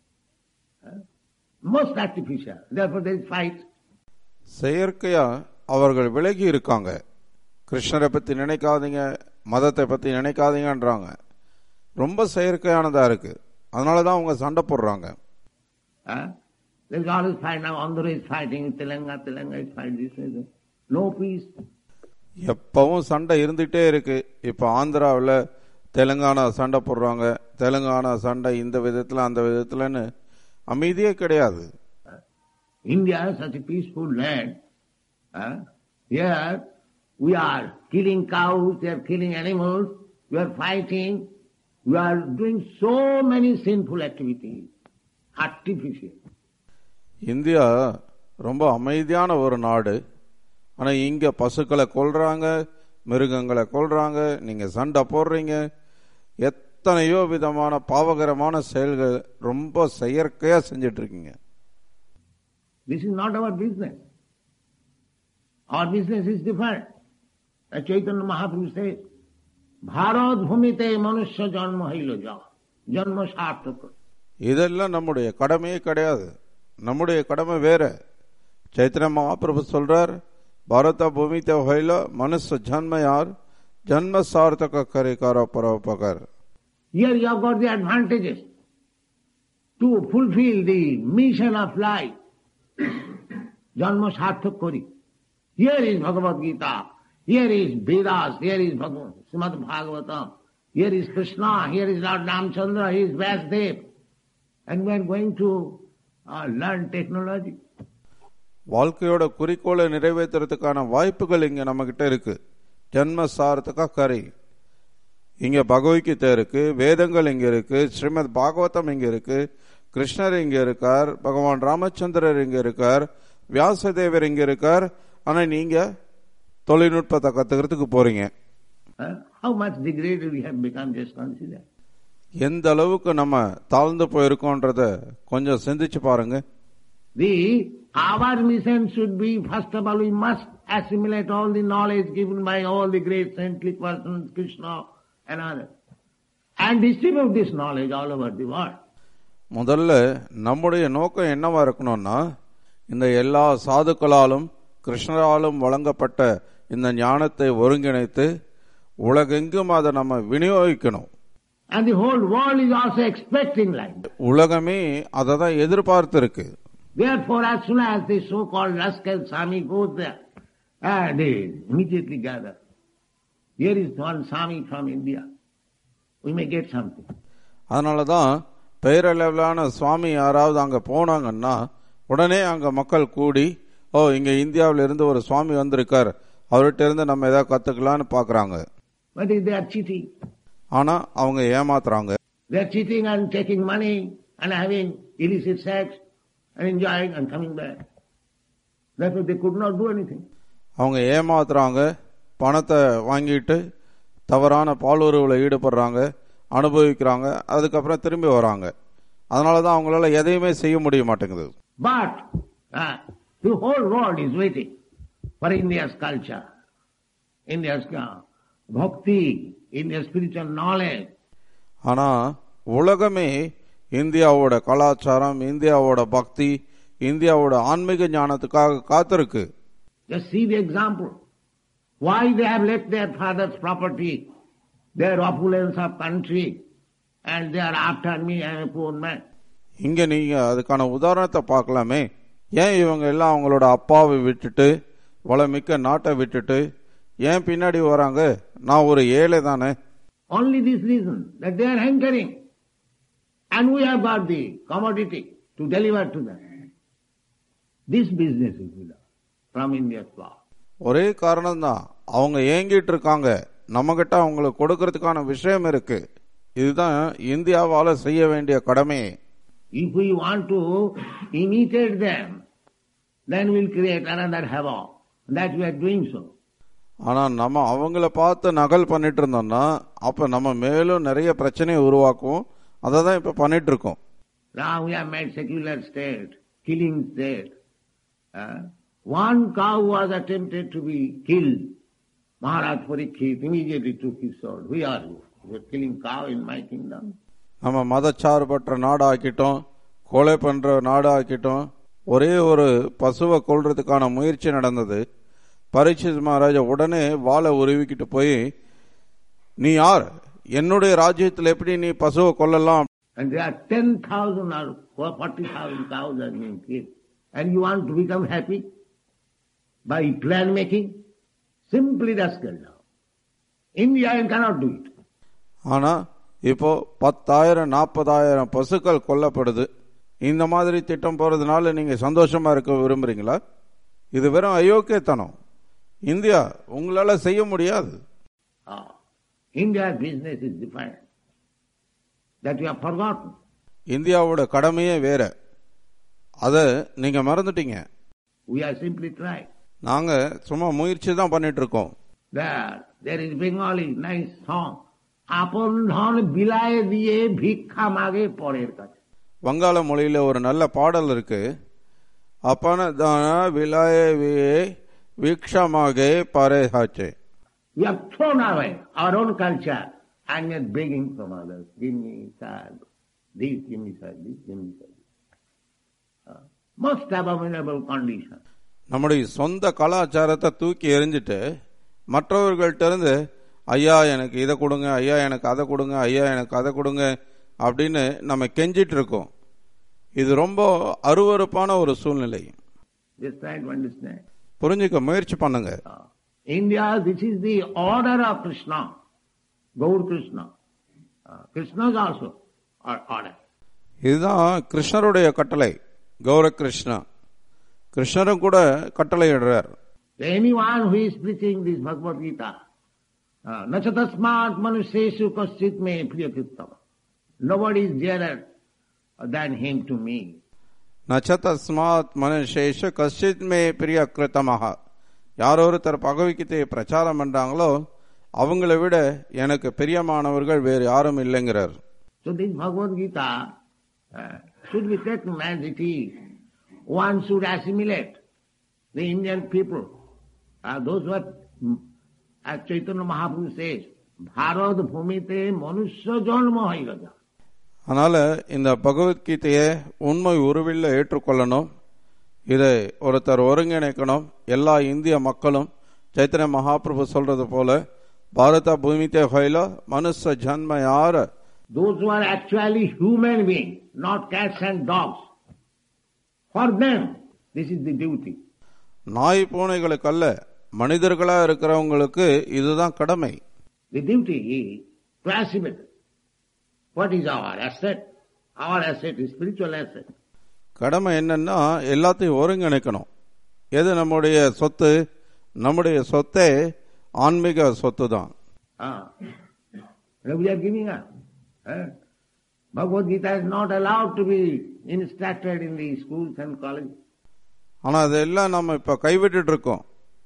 Huh? Most artificial. Therefore, there is fight. செயற்கையா அவர்கள் விலகி இருக்காங்க கிருஷ்ணரை பத்தி நினைக்காதீங்க மதத்தை பத்தி நினைக்காதீங்கன்றாங்க ரொம்ப செயற்கையானதா இருக்கு அதனாலதான் அவங்க சண்டை போடுறாங்க Huh? There is always fight. Now Andhra is fighting, Telangana, Telangana is fighting this way. that. No peace. எப்பவும் சண்டை இருந்துட்டே இருக்கு இப்ப ஆந்திராவில் தெலுங்கானா சண்டை போடுறாங்க தெலுங்கானா சண்டை இந்த விதத்துல அந்த விதத்துலன்னு அமைதியே கிடையாது India is such a peaceful land. Huh? Here we are killing cows, we are killing animals, we are fighting, we are doing so many sinful activities. Artificial. India ரொம்ப அமைதியான ஒரு நாடு ஆனா இங்க பசுக்களை கொல்றாங்க மிருகங்களை கொல்றாங்க நீங்க சண்டை போடுறீங்க எத்தனையோ விதமான பாவகரமான செயல்கள் ரொம்ப செயற்கையா செஞ்சிட்டு இருக்கீங்க This is not our business. Our business is different. As Chaitanya Mahaprabhu says, Bharat bhumite manusya janma hailo ja. Janma sarthaka. இதெல்லாம் நம்முடைய கடமையே கிடையாது நம்முடைய கடமை வேற சைத்தன்ய மகாபிரபு சொல்றார் பாரத பூமி ஹைல மனுஷ ஜன்ம யார் ஜன்ம சார்த்தக கரை கார பரோபகர் Here you have got the advantages to fulfill the mission of life. Janma sarthak kori. Here is Bhagavad Gita. Here is Vedas. Here is Bhagavad, Srimad Bhagavatam. Here is Krishna. Here is Lord Ramchandra. Here is Vasudev. And we are going to uh, learn technology. வாழ்க்கையோட குறிக்கோளை நிறைவேற்றுறதுக்கான வாய்ப்புகள் இங்க நம்ம கிட்ட இருக்கு ஜன்ம சார்த்தகா கரை இங்க பகவத்கீதை இருக்கு வேதங்கள் இங்க இருக்கு ஸ்ரீமத் பாகவதம் இங்க இருக்கு கிருஷ்ணர் இங்க இருக்கார் பகவான் ராமச்சந்திரர் இங்க இருக்கார் வியாசதேவர் இங்க இருக்கார் ஆனா நீங்க தொழில்நுட்பத்தை கத்துக்கிறதுக்கு போறீங்க Huh? How much degraded we have become, just consider. எந்த அளவுக்கு நம்ம தாழ்ந்து போயிருக்கோன்றத கொஞ்சம் சிந்திச்சு பாருங்க The our mission should be first of all we must assimilate all the knowledge given by all the great saintly persons, Krishna and others, and distribute this knowledge all over the world. முதல்ல நம்முடைய நோக்கம் என்னவா இருக்கணும்னா இந்த எல்லா சாதுக்களாலும் கிருஷ்ணராலும் வழங்கப்பட்ட இந்த ஞானத்தை ஒருங்கிணைத்து உலகெங்கும் அதை நம்ம விநியோகிக்கணும் And the whole world is also expecting like that. உலகமே அதை தான் எதிர்பார்த்து இருக்கு Therefore, as soon as the so-called rascal Swami goes there, uh, they immediately gather. Here is one Swami from India. We may get something. அதனால தான் பெயரளவிலான சுவாமி யாராவது அங்க போனாங்கன்னா உடனே அங்க மக்கள் கூடி ஓ இங்க இந்தியாவில இருந்து ஒரு சுவாமி வந்திருக்கார் அவர்கிட்ட இருந்து நம்ம ஏதாவது கத்துக்கலாம்னு பாக்குறாங்க But they are cheating. ஆனா அவங்க ஏமாத்துறாங்க They are cheating and taking money and having illicit sex and enjoying and coming back. Therefore they could not do anything. அவங்க ஏமாத்துறாங்க பணத்தை வாங்கிட்டு தவறான பாலுறவுல ஈடுபடுறாங்க அனுபவிக்கிறாங்க அதுக்கப்புறம் திரும்பி வராங்க அதனால தான் அவங்களால எதையுமே செய்ய முடிய மாட்டேங்குது But uh, the whole world is waiting for India's culture, India's uh, bhakti, India's spiritual knowledge. ஆனா உலகமே இந்தியாவோட கலாச்சாரம் இந்தியாவோட பக்தி இந்தியாவோட ஆன்மீக ஞானத்துக்காக காத்திருக்கு Just see the example. Why they have left their father's property, their opulence of country, and they are after me, I am a poor man. இங்க நீங்க அதுக்கான உதாரணத்தை பார்க்கலாமே ஏன் இவங்க எல்லாம் அவங்களோட அப்பாவை விட்டுட்டு வளமிக்க நாட்டை விட்டுட்டு ஏன் பின்னாடி வராங்க நான் ஒரு ஏழை தானே Only this reason that they are hankering. And we have got the commodity to deliver to them. This business is with us from India's law. ஒரே காரணம் தான் அவங்க ஏங்கிட்டு இருக்காங்க நம்ம கிட்ட அவங்களுக்கு கொடுக்கறதுக்கான விஷயம் இருக்கு இதுதான் இந்தியாவால செய்ய வேண்டிய கடமையே If we want to imitate them, then we'll create another havoc. That we are doing so. ஆனா நம்ம அவங்கள பார்த்து நகல் பண்ணிட்டு இருந்தோம்னா அப்ப நம்ம மேலும் நிறைய பிரச்சனையை உருவாக்குவோம் அதை தான் இப்ப பண்ணிட்டு இருக்கோம் Now we have made secular state, killing state. Uh, one cow was attempted to be killed. Maharaj Parikshit immediately took his sword. Who are you? You are killing cow in my kingdom? நம்ம மதச்சார்பற்ற நாடு ஆக்கிட்டோம் கொலை பண்ற நாடு ஆக்கிட்டோம் ஒரே ஒரு பசுவை கொல்றதுக்கான முயற்சி நடந்தது பரீட்சித் மகாராஜா உடனே வாளை உருவிக்கிட்டு போய் நீ யார் என்னுடைய ராஜ்யத்தில் எப்படி நீ பசுவை கொல்லலாம் And there are 10,000 or 40,000 cows are being killed. And you want to become happy by plan making? Simply rascal now. India cannot do it. ஆனா இப்போ பத்தாயிரம் நாற்பதாயிரம் பசுக்கள் கொல்லப்படுது இந்த மாதிரி திட்டம் போறதுனால நீங்க சந்தோஷமா இருக்க விரும்புறீங்களா இது வெறும் அயோக்கியத்தனம் இந்தியா உங்களால செய்ய முடியாது Ah, India's business is different. That you have forgotten. இந்தியாவோட கடமையே வேற அத நீங்க மறந்துட்டீங்க We are simply trying. நாங்க சும்மா முயற்சி தான் பண்ணிட்டு இருக்கோம் There, there is Bengali nice song. আপন ধন বিলায় দিয়ে ভিক্ষা মাগে পরের কাছে வங்காள மொழியில ஒரு நல்ல பாடல் இருக்கு அப்பன தான விலாயவே வீக்ஷமாக பரேஹாச்சே We have thrown away our own culture and we are begging from others. Give me, sir, this, give me, sir, this, give me, sir. this. Uh, most abominable condition. நம்முடைய சொந்த கலாச்சாரத்தை தூக்கி எறிஞ்சிட்டு மற்றவர்கள்ட்ட இருந்து ஐயா எனக்கு இதை கொடுங்க ஐயா எனக்கு அதை கொடுங்க ஐயா எனக்கு அதை கொடுங்க அப்படின்னு நம்ம கெஞ்சிட்டு இருக்கோம் இது ரொம்ப அருவருப்பான ஒரு சூழ்நிலை Just try to understand. புரிஞ்சுக்க முயற்சி பண்ணுங்க Uh, India, this is the order of Krishna, Gaur Krishna. Uh, Krishna's also or- order. இதுதான் கிருஷ்ணருடைய கட்டளை கௌர கிருஷ்ணா கிருஷ்ணரும் கூட கட்டளை இடுறார் Anyone who is preaching this Bhagavad Gita, uh, nachatasmat manusheshu kaschit me priyakritam. Nobody is dearer than him to me. நச்ச தஸ்மாத் மனுஷேஷ கஷ்டித் மே பிரிய கிருத்தமாக யாரோ ஒருத்தர் பகவத்கீதையை பிரச்சாரம் பண்றாங்களோ அவங்கள விட எனக்கு பிரியமானவர்கள் வேறு யாரும் இல்லைங்கிறார் So this Bhagavad Gita uh, should be taken as it is. One should assimilate the Indian people. Uh, those who are, mm, as Chaitanya Mahaprabhu says, Bharat Bhumite Manusya Janma Haigada. அதனால இந்த பகவத்கீதையை உண்மை உருவில் ஏற்றுக்கொள்ளணும் இதை ஒருத்தர் ஒருங்கிணைக்கணும் எல்லா இந்திய மக்களும் சைத்தன்ய மகாபிரபு சொல்றது போல பாரத பூமித்தே ஹொயில மனுஷ ஜன்ம யார Those who are actually human beings, not cats and dogs. For them, this is the duty. நாய் பூனைகளுக்கு அல்ல மனிதர்களா இருக்கிறவங்களுக்கு இதுதான் கடமை The duty is to assimilate. What is our asset? Our asset is spiritual asset. கடமை என்னன்னா எல்லாத்தையும் ஒருங்கிணைக்கணும் எது நம்முடைய சொத்து நம்முடைய சொத்தே ஆன்மீக சொத்து தான் Ah. And we are giving up. Eh? Bhagavad Gita is not allowed to be instructed in the schools and colleges. ஆனா அதெல்லாம் நம்ம இப்ப கைவிட்டுட்டு இருக்கோம்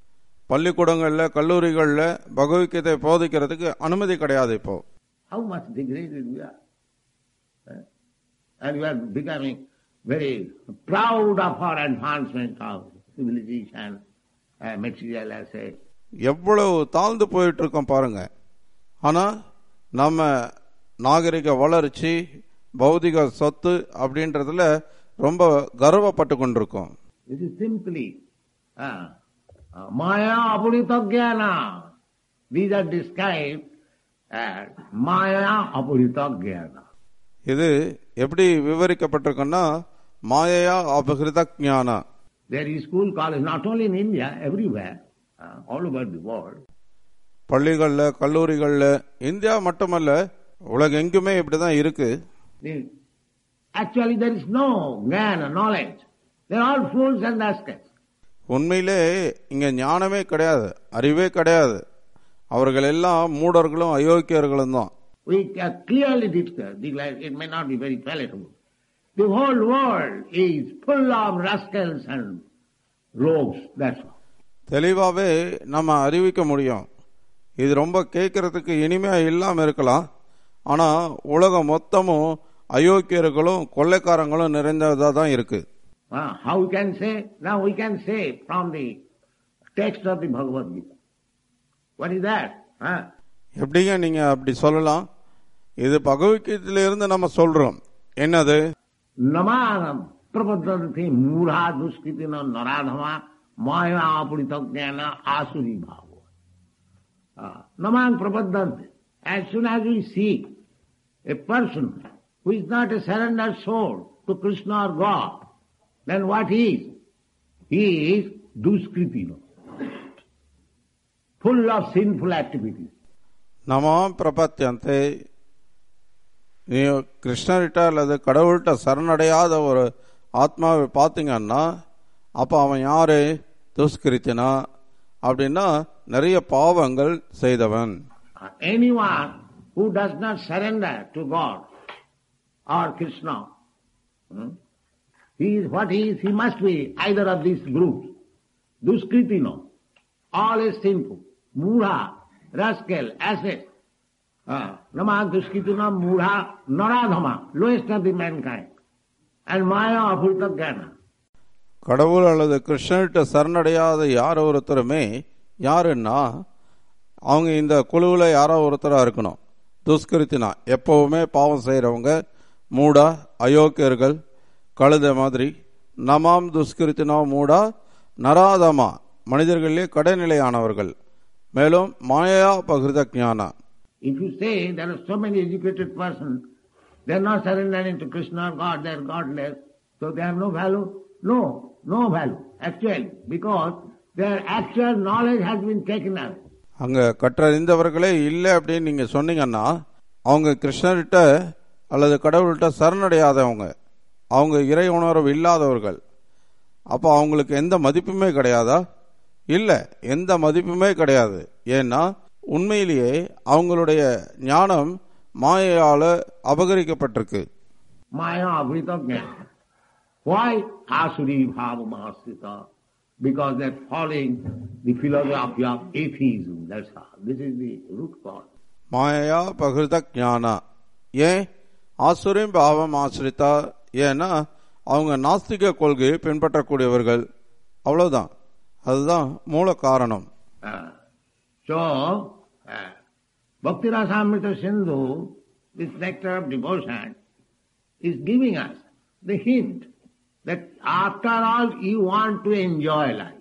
பள்ளிக்கூடங்கள்ல கல்லூரிகள்ல பகவத்கீதை போதிக்கிறதுக்கு அனுமதி கிடையாது இப்போ How much degraded we are. Eh? And we are becoming very proud of our advancement of civilization, uh, material assets. எவ்வளவு தாழ்ந்து போயிட்டு இருக்கோம் பாருங்க ஆனா நம்ம நாகரிக வளர்ச்சி பௌதிக சொத்து அப்படின்றதுல ரொம்ப கர்வப்பட்டு கொண்டிருக்கோம் This is simply uh, uh, Maya Apuritagyana. These are described as Maya Apuritagyana. இது எப்படி விவரிக்கப்பட்டிருக்குன்னா மாயையா அபகிருத ஞானா There is school, college, not only in India, everywhere, uh, all over the world. பள்ளிகள்ல கல்லூரிகள்ல இந்தியா மட்டுமல்ல உலகம் எங்குமே இப்படிதான் இருக்கு The- Actually, there is no jnana, knowledge. They are all fools and rascals. உண்மையிலே இங்க ஞானமே கிடையாது அறிவே கிடையாது அவர்கள் எல்லாம் மூடர்களும் அயோக்கியர்களும் தான் We can clearly declare, declare, it may not be very palatable. The whole world is full of rascals and rogues, that's all. தெளிவாவே நம்ம அறிவிக்க முடியும் இது ரொம்ப கேட்கறதுக்கு இனிமையா இல்லாம இருக்கலாம் ஆனா உலகம் மொத்தமும் அயோக்கியர்களும் கொள்ளைக்காரங்களும் நிறைந்ததா தான் இருக்கு Ah, how we can say? Now we can say from the text of the Bhagavad Gita. What is that? Ah, எப்படிங்க நீங்க அப்படி சொல்லலாம் இது பகவத்கீதையில இருந்து நம்ம சொல்றோம் என்னது Namanam prapadanti mudha duskritina naradhama maya apurita jnana asuri bhava. Ah, Naman prapadanti. As soon as we see a person who is not a surrendered soul to Krishna or God, then what he is? He is duskritina. Full of sinful activities. நமாம் பிரபத்தியந்தே நீ கிருஷ்ணர்கிட்ட அல்லது கடவுள்கிட்ட சரணடையாத ஒரு ஆத்மாவை பார்த்தீங்கன்னா அப்போ அவன் யாரு துஷ்கிருத்தினா அப்படின்னா நிறைய பாவங்கள் செய்தவன் Uh, anyone who does not surrender to God or Krishna, hmm, he is what he is, he must be either of these groups. Duskritino, all is sinful. Mudha, rascal, asset. Uh, Nama Duskritino, Mudha, Naradhama, lowest of the mankind. And Maya Apurta Jnana. கடவுள் அல்லது கிருஷ்ணர்கிட்ட சரணடையாத யார் ஒருத்தருமே யாருன்னா அவங்க இந்த குழுவில் யாரோ ஒருத்தரா இருக்கணும் துஷ்கிருத்தினா எப்பவுமே பாவம் செய்கிறவங்க மூடா அயோக்கியர்கள் கழுத மாதிரி நமாம் துஷ்கிருத்தினா மூடா நராதமா மனிதர்களிலே கடைநிலையானவர்கள் மேலும் மாயா பகிர்த ஞானா If you say there are so many educated persons, they are not surrendering to Krishna or God, they are godless, so they have no value. No, no value, actually, because their actual knowledge has been taken away. அங்க கற்றறிந்தவர்களே இல்லை அப்படின்னு நீங்க சொன்னீங்கன்னா அவங்க கிருஷ்ணர்கிட்ட அல்லது கடவுள்கிட்ட சரணடையாதவங்க அவங்க இறை உணர்வு இல்லாதவர்கள் அப்போ அவங்களுக்கு எந்த மதிப்புமே கிடையாதா இல்லை எந்த மதிப்புமே கிடையாது ஏன்னா உண்மையிலேயே அவங்களுடைய ஞானம் மாயையால அபகரிக்கப்பட்டிருக்கு Maya Avrita Jnana. Why Asuri Bhava Mahasrita? Because they are following the philosophy of atheism, that's all. This is the root cause. மாயா பகிர்த ஞானா ஏன் ஆசுரின் பாவம் ஆசிரித்தா ஏன்னா அவங்க நாஸ்திக கொள்கையை பின்பற்றக்கூடியவர்கள் அவ்வளவுதான் அதுதான் மூல காரணம் Uh, so, uh, Bhakti Rasamrita Sindhu, this nectar of devotion, is giving us the hint that after all you want to enjoy life.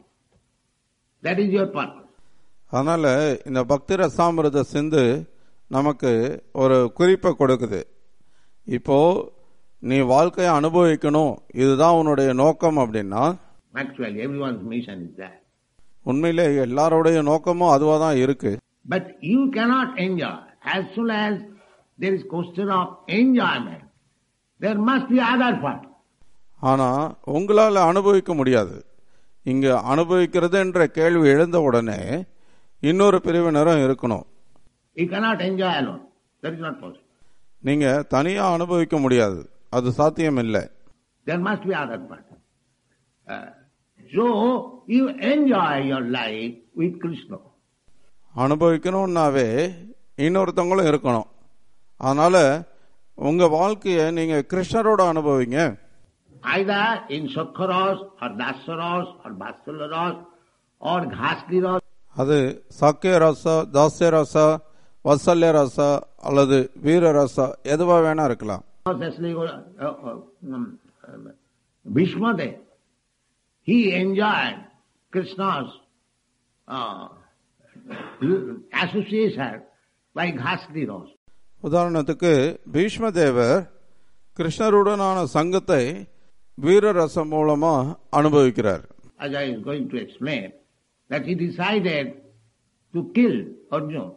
That is your purpose. அதனால இந்த பக்தி ரசாமிரத சிந்து நமக்கு ஒரு குறிப்பை கொடுக்குது இப்போ நீ வாழ்க்கையை அனுபவிக்கணும் இதுதான் உன்னுடைய நோக்கம் அப்படின்னா Actually, everyone's mission is that. உண்மையிலே எல்லாருடைய நோக்கமும் அதுவாக தான் இருக்கு But you cannot enjoy. As soon as there is question of enjoyment, there must be other part. ஆனா உங்களால அனுபவிக்க முடியாது இங்க அனுபவிக்கிறது என்ற கேள்வி எழுந்த உடனே இன்னொரு பிரிவினரும் இருக்கணும் You cannot enjoy alone. That is not possible. நீங்க தனியா அனுபவிக்க முடியாது அது சாத்தியம் இல்லை There must be other part. Uh, So you enjoy your life with Krishna. அனுபவிக்கணும்னாவே இன்னொருத்தவங்களும் இருக்கணும் அதனால உங்க வாழ்க்கையை நீங்க கிருஷ்ணரோட அனுபவிங்க Either in Sakharas or Dasaras or Vatsalaras or Ghasliras அது சக்கிய ரசா தாசிய ரசா வசல்ய ரசா அல்லது வீர ரசா எதுவா வேணா இருக்கலாம் Especially uh, uh, um, uh, Bhishmadev, he enjoyed Krishna's uh, association by Ghasliras. உதாரணத்துக்கு பீஷ்ம தேவர் கிருஷ்ணருடனான சங்கத்தை வீர ரசம் மூலமா அனுபவிக்கிறார் As I was going to explain, that he decided to kill Arjuna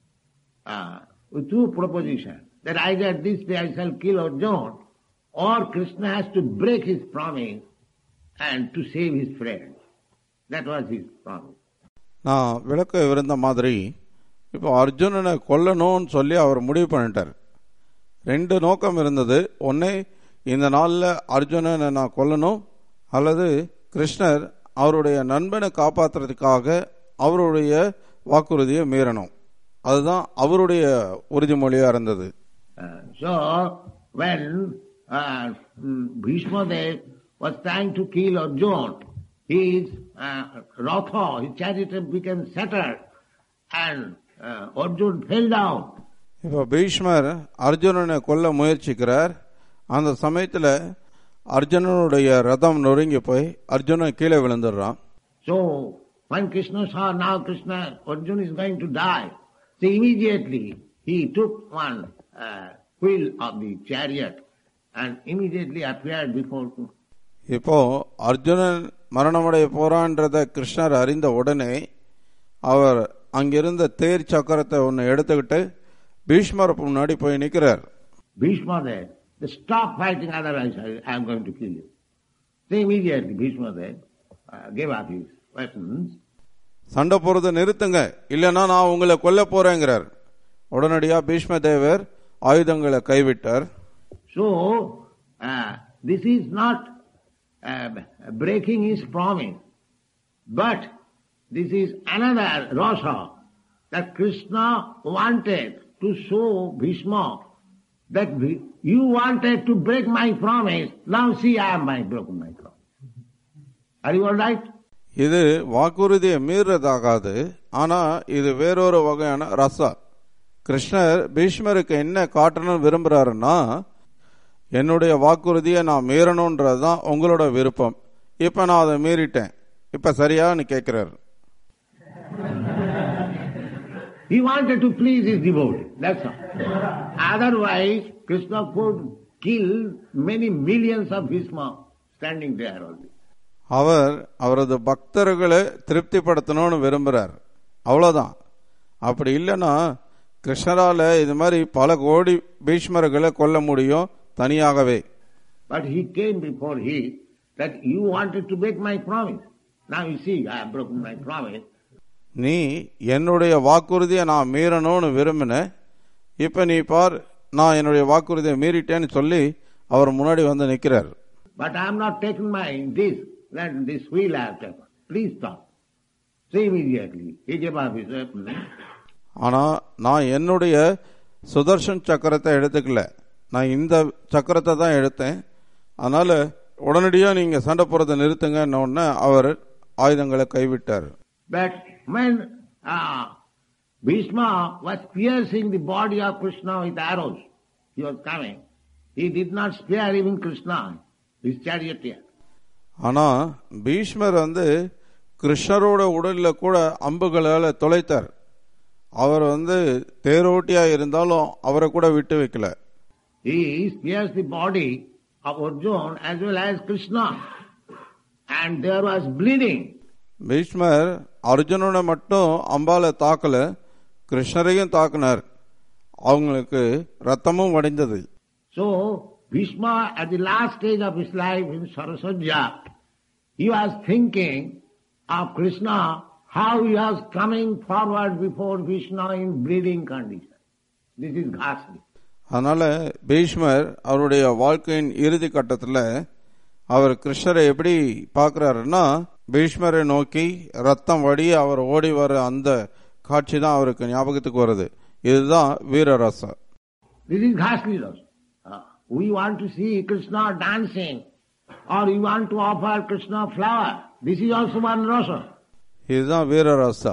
uh, with two propositions. That either this day I shall kill Arjuna or Krishna has to break his promise and to save his friend. That was his promise. நான் விளக்க இருந்த மாதிரி இப்போ அர்ஜுனனை கொல்லணும்னு சொல்லி அவர் முடிவு பண்ணிட்டார் ரெண்டு நோக்கம் இருந்தது ஒன்னே இந்த நாளில் அர்ஜுனனை நான் கொல்லணும் அல்லது கிருஷ்ணர் அவருடைய நண்பனை காப்பாத்துறதுக்காக அவருடைய வாக்குறுதியை மீறணும் அதுதான் அவருடைய உறுதிமொழியா இருந்தது Uh, so, when uh, mm, Bhishma Dev was trying to kill Arjuna, his uh, Ratha, his chariot became shattered and uh, Arjuna fell down. இப்போ பீஷ்மர் அர்ஜுனனை கொல்ல முயற்சிக்கிறார் அந்த சமயத்தில் அர்ஜுனனுடைய ரதம் நொறுங்கி போய் அர்ஜுனன் கீழே விழுந்துடுறான் So, when Krishna saw now Krishna, Arjuna is going to die, so immediately he took one uh, wheel of the chariot and immediately appeared before இப்போ அர்ஜுனன் மரணமடைய போறான்றத கிருஷ்ணர் அறிந்த உடனே அவர் அங்கிருந்த தேர் சக்கரத்தை ஒன்று எடுத்துக்கிட்டு பீஷ்மர் முன்னாடி போய் நிற்கிறார் Bhishma there, stop fighting otherwise I, I am going to kill you. So immediately Bhishma there uh, gave up his weapons சண்டை போறதை நிறுத்துங்க இல்லைன்னா நான் உங்களை கொல்ல போறேங்கிறார் உடனடியா பீஷ்ம தேவர் ஆயுதங்களை கைவிட்டார் So, uh, this is not uh, breaking his promise, but this is another rasa that Krishna wanted to show Bhishma that Bhi- you wanted to break my promise, now see I have my broken my promise. Are you all right? இது வாக்குறுதியை மீறதாகாது ஆனா இது வேறொரு வகையான ரசா கிருஷ்ணர் பீஷ்மருக்கு என்ன காட்டணும்னு விரும்புறாருன்னா என்னுடைய வாக்குறுதியை நான் மீறணுன்றது தான் உங்களோட விருப்பம் இப்ப நான் அதை மீறிட்டேன் இப்ப சரியான்னு கேட்கிறாரு He wanted to please his devotee, that's all. Otherwise, Krishna could kill many millions of Bhishma standing there only. அவர் அவரது பக்தர்களை திருப்திப்படுத்தணும்னு விரும்புறார் அவ்வளவுதான் அப்படி இல்லைன்னா கிருஷ்ணரால இது மாதிரி பல கோடி பீஷ்மர்களை கொல்ல முடியும் தனியாகவே But he came before he that you wanted to break my promise. Now you see, I have broken my promise. நீ என்னுடைய வாக்குறுதியை நான் மீறணும்னு விரும்பின இப்ப நீ பார் நான் என்னுடைய வாக்குறுதியை மீறிட்டேன்னு சொல்லி அவர் முன்னாடி வந்து நிக்கிறார் But I am not taking my this, that this wheel I have taken. Please stop. So immediately he gave up his weapon. ஆனா நான் என்னுடைய சுதர்ஷன் சக்கரத்தை எடுத்துக்கல நான் இந்த சக்கரத்தை தான் எடுத்தேன் அதனால உடனடியா நீங்க சண்டை போறதை நிறுத்துங்கன்ன உடனே அவர் ஆயுதங்களை கைவிட்டார் But when uh, Bhishma was piercing the body of Krishna with arrows, he was coming. He did not spare even Krishna, his charioteer. ஆனா பீஷ்மர் வந்து கிருஷ்ணரோட உடல்ல கூட அம்புகளால தொலைத்தார் அவர் வந்து தேரோட்டியா இருந்தாலும் அவரை கூட விட்டு வைக்கல He pierced the body of Arjuna as well as Krishna. And there was bleeding. பீஷ்மர் அர்ஜுனனை மட்டும் அம்பால தாக்கல கிருஷ்ணரையும் தாக்குனார் அவங்களுக்கு ரத்தமும் வடிந்தது So, Bhishma at the last stage of his life in Saraswajya, he was thinking of Krishna, how he was coming forward before Krishna in bleeding condition. This is ghastly. அதனால பீஷ்மர் அவருடைய வாழ்க்கையின் இறுதி கட்டத்துல அவர் கிருஷ்ணரை எப்படி பார்க்கறாருன்னா பீஷ்மரை நோக்கி ரத்தம் வடி அவர் ஓடி வர அந்த காட்சி தான் அவருக்கு ஞாபகத்துக்கு வருது இதுதான் வீரரச This is ghastly rasa. Ah, we want to see Krishna dancing or we want to offer Krishna flower. This is also one rasa. இதுதான் வீரரசா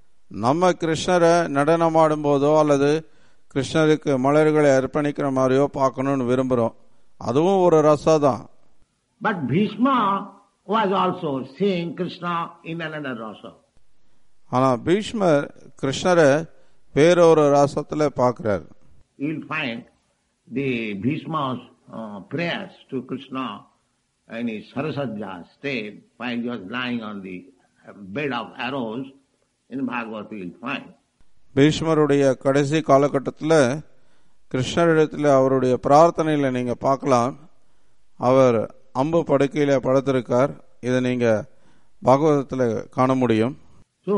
நம்ம கிருஷ்ணரை நடனமாடும் போதோ அல்லது கிருஷ்ணருக்கு மலர்களை அர்ப்பணிக்கிற மாதிரியோ பார்க்கணும்னு விரும்புகிறோம் அதுவும் ஒரு ரசா தான் But Bhishma was also seeing Krishna in another rasa. ஆனால் பீஷ்மர் கிருஷ்ணரை வேறொரு ரசத்தில் பார்க்குறாரு You'll find the Bhishma's uh, prayers to Krishna in his Sarasajja state while he was lying on the uh, bed of arrows. In Bhagavad you'll find. பீஷ்மருடைய கடைசி காலகட்டத்தில் கிருஷ்ணரிடத்தில் அவருடைய பிரார்த்தனையில் நீங்கள் பார்க்கலாம் அவர் அம்பு படுக்கையில் படுத்திருக்கார் இதை நீங்கள் பாகவதத்தில் காண முடியும் So,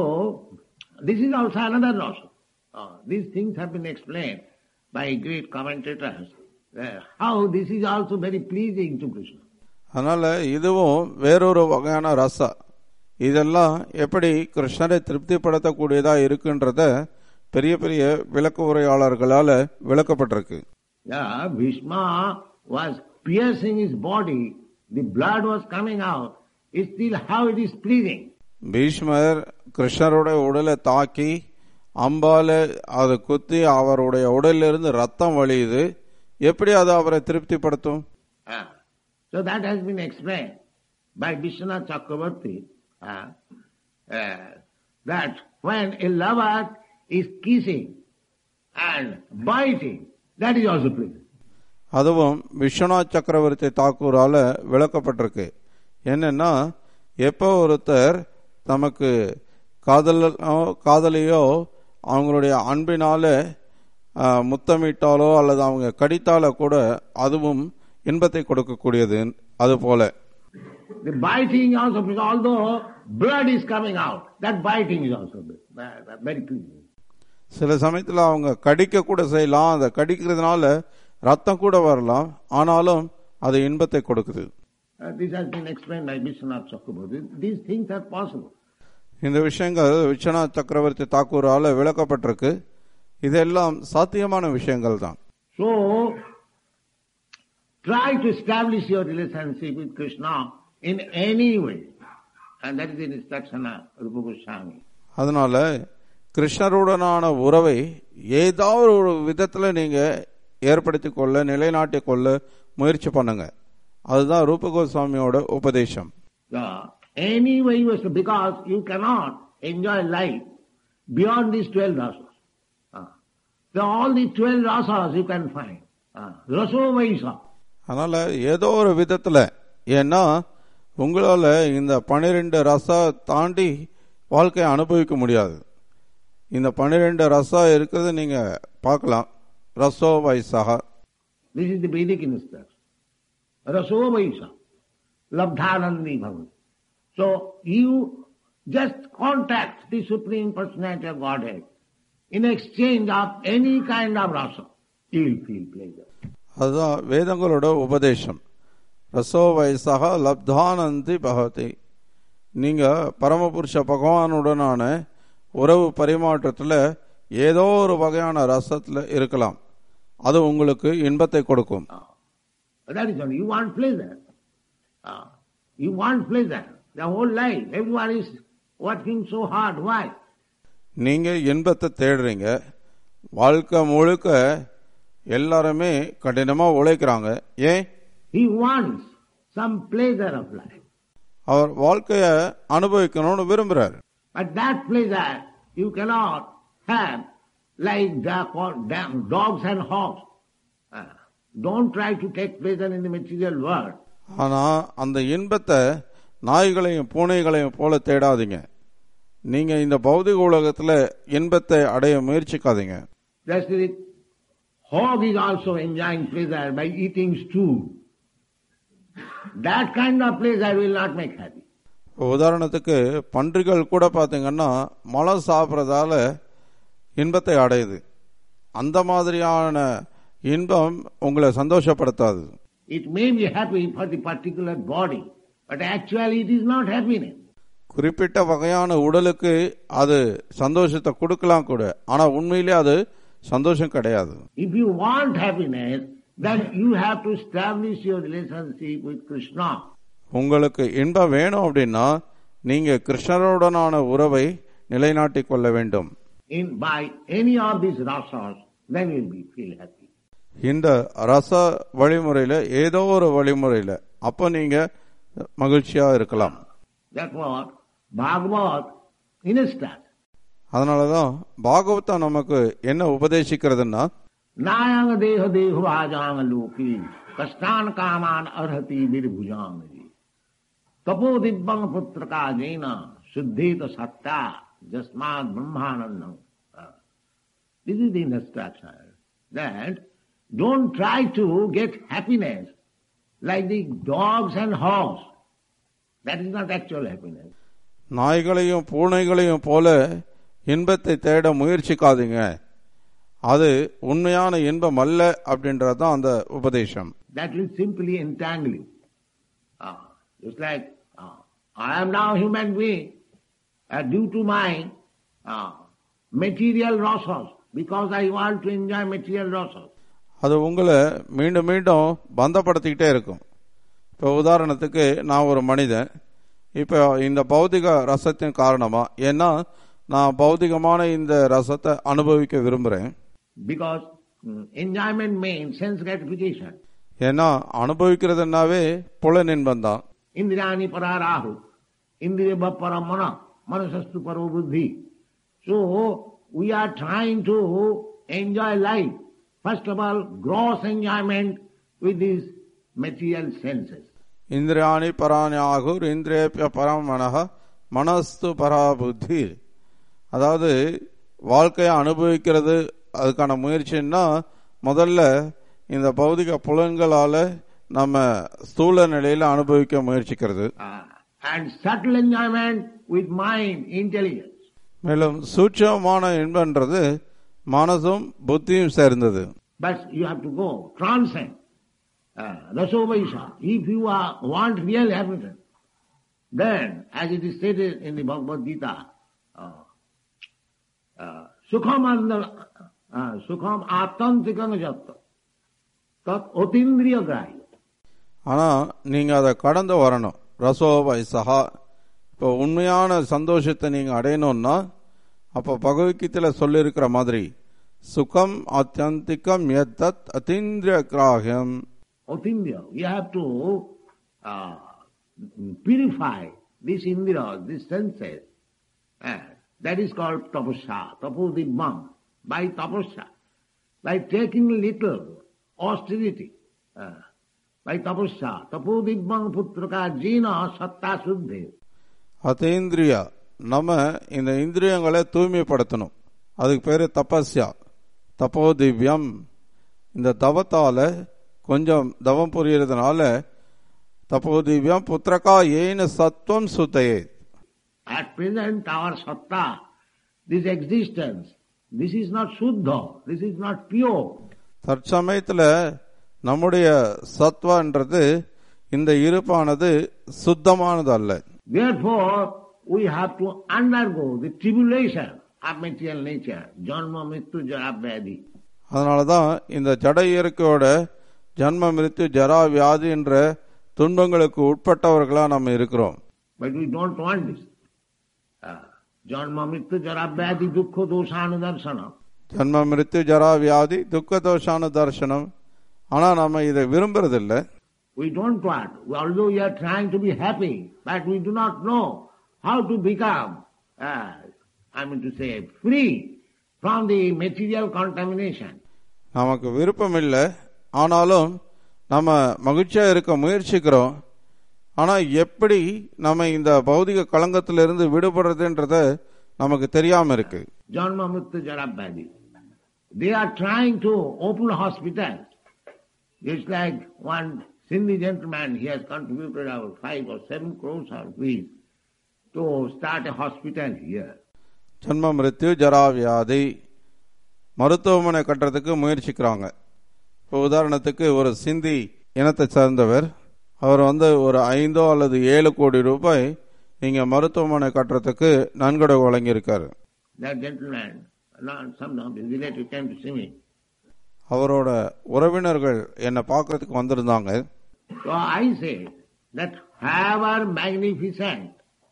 this is also another rasa. Uh, these things have been explained by great commentators. Uh, how this is also very pleasing to Krishna. அதனால இதுவும் வேறொரு வகையான ரசா இதெல்லாம் எப்படி கிருஷ்ணரை திருப்திப்படுத்தக்கூடியதா இருக்குன்றத பெரிய பெரிய விளக்க உரையாளர்களால விளக்கப்பட்டிருக்கு Yeah, Bhishma was piercing his body, the blood was coming out. It's still how it is pleasing. பீஷ்மர் கிருஷ்ணரோட உடலை தாக்கி அம்பால அதை குத்தி அவருடைய உடலிலிருந்து ரத்தம் வழியுது எப்படி அது அவரை திருப்திப்படுத்தும் Ah. So that has been explained by Vishwanath Chakravarti ah, uh, that when a lover is kissing and biting, that is also pleasing. அதுவும் விஸ்வநாத் சக்கரவர்த்தி தாக்கூரால விளக்கப்பட்டிருக்கு என்னன்னா எப்போ ஒருத்தர் தமக்கு காதலோ காதலியோ அவங்களுடைய அன்பினால ஆ, முத்தமிட்டாலோ அல்லது அவங்க கடித்தாலோ கூட அதுவும் இன்பத்தை கொடுக்கக்கூடியது அது போல The biting also, because although blood is coming out, that biting is also ve- ve- very pleasing. சில சமயத்தில் அவங்க கடிக்க கூட செய்யலாம் அந்த கடிக்கிறதுனால ரத்தம் கூட வரலாம் ஆனாலும் அது இன்பத்தை கொடுக்குது Uh, this has been explained by Vishwanath Chakravarti. These things are possible. இந்த விஷயங்கள் விஸ்வநாத் சக்கரவர்த்தி தாக்கூரால விளக்கப்பட்டிருக்கு இதெல்லாம் சாத்தியமான விஷயங்கள் தான் So, try to establish your relationship with Krishna in any way. And that is the instruction of Rupa Goswami. அதனால கிருஷ்ணருடனான உறவை ஏதாவது ஒரு விதத்துல நீங்க ஏற்படுத்தி கொள்ள நிலைநாட்டிக் கொள்ள முயற்சி பண்ணுங்க அதுதான் ரூப கோஸ்வாமியோட உபதேசம் So, any way you wish to, because you cannot enjoy life beyond these 12 rasas. Ah. So all the 12 rasas you can find. Ah. Raso Vaisa. அதனால ஏதோ ஒரு விதத்துல ஏன்னா உங்களால இந்த பனிரெண்டு ரசா தாண்டி வாழ்க்கையை அனுபவிக்க முடியாது இந்த பனிரெண்டு ரசா இருக்கிறத நீங்க பார்க்கலாம் ரசோ வைசகா This is the Vedic instruction. Raso Vaisa. Labdhanandi Bhavan. So you just contact the Supreme Personality of Godhead in exchange of any kind of rasa. You will feel pleasure. அதுதான் வேதங்களோட உபதேசம் ரசோ வைசகா லப்தானந்தி பகவதி நீங்க பரமபுருஷ பகவானுடனான உறவு பரிமாற்றத்துல ஏதோ ஒரு வகையான ரசத்துல இருக்கலாம் அது உங்களுக்கு இன்பத்தை கொடுக்கும் But that is all. You want pleasure. Ah. you want pleasure. The whole life. Everyone is working so hard. Why? நீங்க இன்பத்தை தேடுறீங்க வாழ்க்கை முழுக்க எல்லாருமே கடினமா உழைக்கிறாங்க ஏன் He wants some pleasure of life. அவர் வாழ்க்கைய அனுபவிக்கணும்னு விரும்புறாரு But that pleasure you cannot have like the- damn dogs and hogs. Ah. Don't try to take pleasure in the material world. ஆனா அந்த இன்பத்தை நாய்களையும் பூனைகளையும் போல தேடாதீங்க நீங்க இந்த பௌதிக உலகத்துல இன்பத்தை அடைய முயற்சிக்காதீங்க Just as it, hog is also enjoying pleasure by eating stew. That kind of pleasure will not make happy. இப்போ உதாரணத்துக்கு பன்றிகள் கூட பாத்தீங்கன்னா மலம் சாப்பிட்றதால இன்பத்தை அடையுது அந்த மாதிரியான இன்பம் உங்களை சந்தோஷப்படுத்தாது It may be happy for the particular body, but actually it is not happiness. குறிப்பிட்ட வகையான உடலுக்கு அது சந்தோஷத்தை கொடுக்கலாம் கூட ஆனா உண்மையிலே அது சந்தோஷம் கிடையாது If you want happiness, then you have to establish your relationship with Krishna. உங்களுக்கு இன்பம் வேணும் அப்படின்னா நீங்க கிருஷ்ணருடனான உறவை நிலைநாட்டிக் கொள்ள வேண்டும் In by any of these rasas, then you will be feel happy. இந்த ரச வழிமுறையில ஏதோ ஒரு வழிமுறையில அப்ப நீங்க மகிழ்ச்சியா இருக்கலாம் Therefore, Bhagavad instructs, அதனாலதான் பாகவதம் நமக்கு என்ன உபதேசிக்கிறதுன்னா नायंग देह देह भाजांग लोकी कष्टान कामान अर्हति बिरभुजांग जी तपो दिव्यंग पुत्र का जैना शुद्धित सत्ता जस्माद Brahmanandam This is the instruction that don't try to get happiness like the dogs and hogs. That is not actual happiness. நாய்களையும் பூனைகளையும் போல இன்பத்தை தேட முயற்சிக்காதீங்க அது உண்மையான இன்பம் அல்ல அப்படின்றதுதான் அந்த உபதேசம் That will simply entangle you. Ah, it's like, ah, I am now human being uh, due to my ah, material rasas, because I want to enjoy material rasas. அது உங்களை மீண்டும் மீண்டும் பந்தப்படுத்திக்கிட்டே இருக்கும் இப்போ உதாரணத்துக்கு நான் ஒரு மனிதன் இப்போ இந்த பௌதிக ரசத்தின் காரணமா ஏன்னா நான் பௌதிகமான இந்த ரசத்தை அனுபவிக்க விரும்புகிறேன் Because mm, enjoyment means sense gratification. ஏன்னா அனுபவிக்கிறதுனாவே புல இன்பம் தான் Indrani pararahu, indriya paramana, manasastu paro buddhi. So, we are trying to enjoy life. First of all, gross enjoyment with these material senses. இந்திரியாணி பராணி ஆகுர் இந்திரியப்பிய பரமனக மனஸ்து பராபுத்தி அதாவது வாழ்க்கையை அனுபவிக்கிறது அதுக்கான முயற்சின்னா முதல்ல இந்த பௌதிக புலன்களால நம்ம ஸ்தூல நிலையில அனுபவிக்க முயற்சிக்கிறது Ah, and subtle enjoyment with mind, intelligence. மேலும் சூட்சமான இன்பன்றது மனசும் புத்தியும் சேர்ந்தது But you have to go, transcend. Uh, Rasovaisa. If you are, want real happiness, then, as it is stated in the Bhagavad Gita, uh, uh, Sukham and uh, Sukham Atantikam Jatta. Tat Otindriya Grahya. ஆனா நீங்க அதை கடந்து வரணும் ரசோவை சகா இப்போ உண்மையான சந்தோஷத்தை நீங்க அடையணும்னா அப்ப பகவத்கீதையில சொல்லியிருக்கிற மாதிரி சுகம் ஆத்தியந்திகம் எத்தத் அதீந்திரிய கிராகியம் Otindriya. You have to uh, purify this indriya, this senses. Uh, that is called tapasya, tapodibam. By tapasya, by taking little austerity, uh, by tapasya, tapodibam putraka jina satta suddhe. அதீந்திரியா நம்ம இந்த இந்திரியங்களை தூய்மைப்படுத்தணும் அதுக்கு பேரு தபஸ்யா தப்போ திவ்யம் இந்த தவத்தால கொஞ்சம் தவம் புரியறதுனால தப்போ திவ்யம் புத்திரகா ஏன சத்துவம் சுத்தையே At present, our satta, this existence, this is not suddha, this is not pure. தற்சமயத்துல நம்முடைய சத்வான்றது இந்த இருப்பானது சுத்தமானது அல்ல Therefore, we have to undergo the tribulation of material nature, janma, mrityu, jara, vyadhi. அதனாலதான் இந்த ஜட இயற்கையோட ஜன்ம மிருத்து ஜரா வியாதி என்ற துன்பங்களுக்கு உட்பட்டவர்களா நம்ம இருக்கிறோம் But we don't want this. Uh, janma, mrityu, jara, vyadhi, dukkha, doshanudarsana. ஜன்ம மிருத்து ஜரா வியாதி துக்க தோஷான தர்சனம் ஆனா நம்ம இதை விரும்புறதில்ல We don't want. Although we are trying to be happy, but we do not know how to become, uh, I mean to say, free from the material contamination. நமக்கு விருப்பம் இல்லை ஆனாலும் நம்ம மகிழ்ச்சியா இருக்க முயற்சிக்கிறோம் ஆனா எப்படி நம்ம இந்த பௌதிக களங்கத்திலிருந்து விடுபடுறதுன்றத நமக்கு தெரியாம இருக்கு Janma Mrityu Jara Vyadhi. They are trying to open hospitals. It's like one Sindhi gentleman, he has contributed about five or seven crores of rupees to start a hospital here. ஜன்ம மிருத்யு ஜரா வியாதி மருத்துவமனை கட்டுறதுக்கு முயற்சிக்கிறாங்க இப்போ உதாரணத்துக்கு ஒரு சிந்தி இனத்தை சார்ந்தவர் அவர் வந்து ஒரு ஐந்தோ அல்லது ஏழு கோடி ரூபாய் நீங்க மருத்துவமனை கட்டுறதுக்கு நன்கொடை வழங்கியிருக்காரு That gentleman, not some of his relatives came to see me. அவரோட உறவினர்கள் என்னை பார்க்கறதுக்கு வந்திருந்தாங்க So I say that however magnificent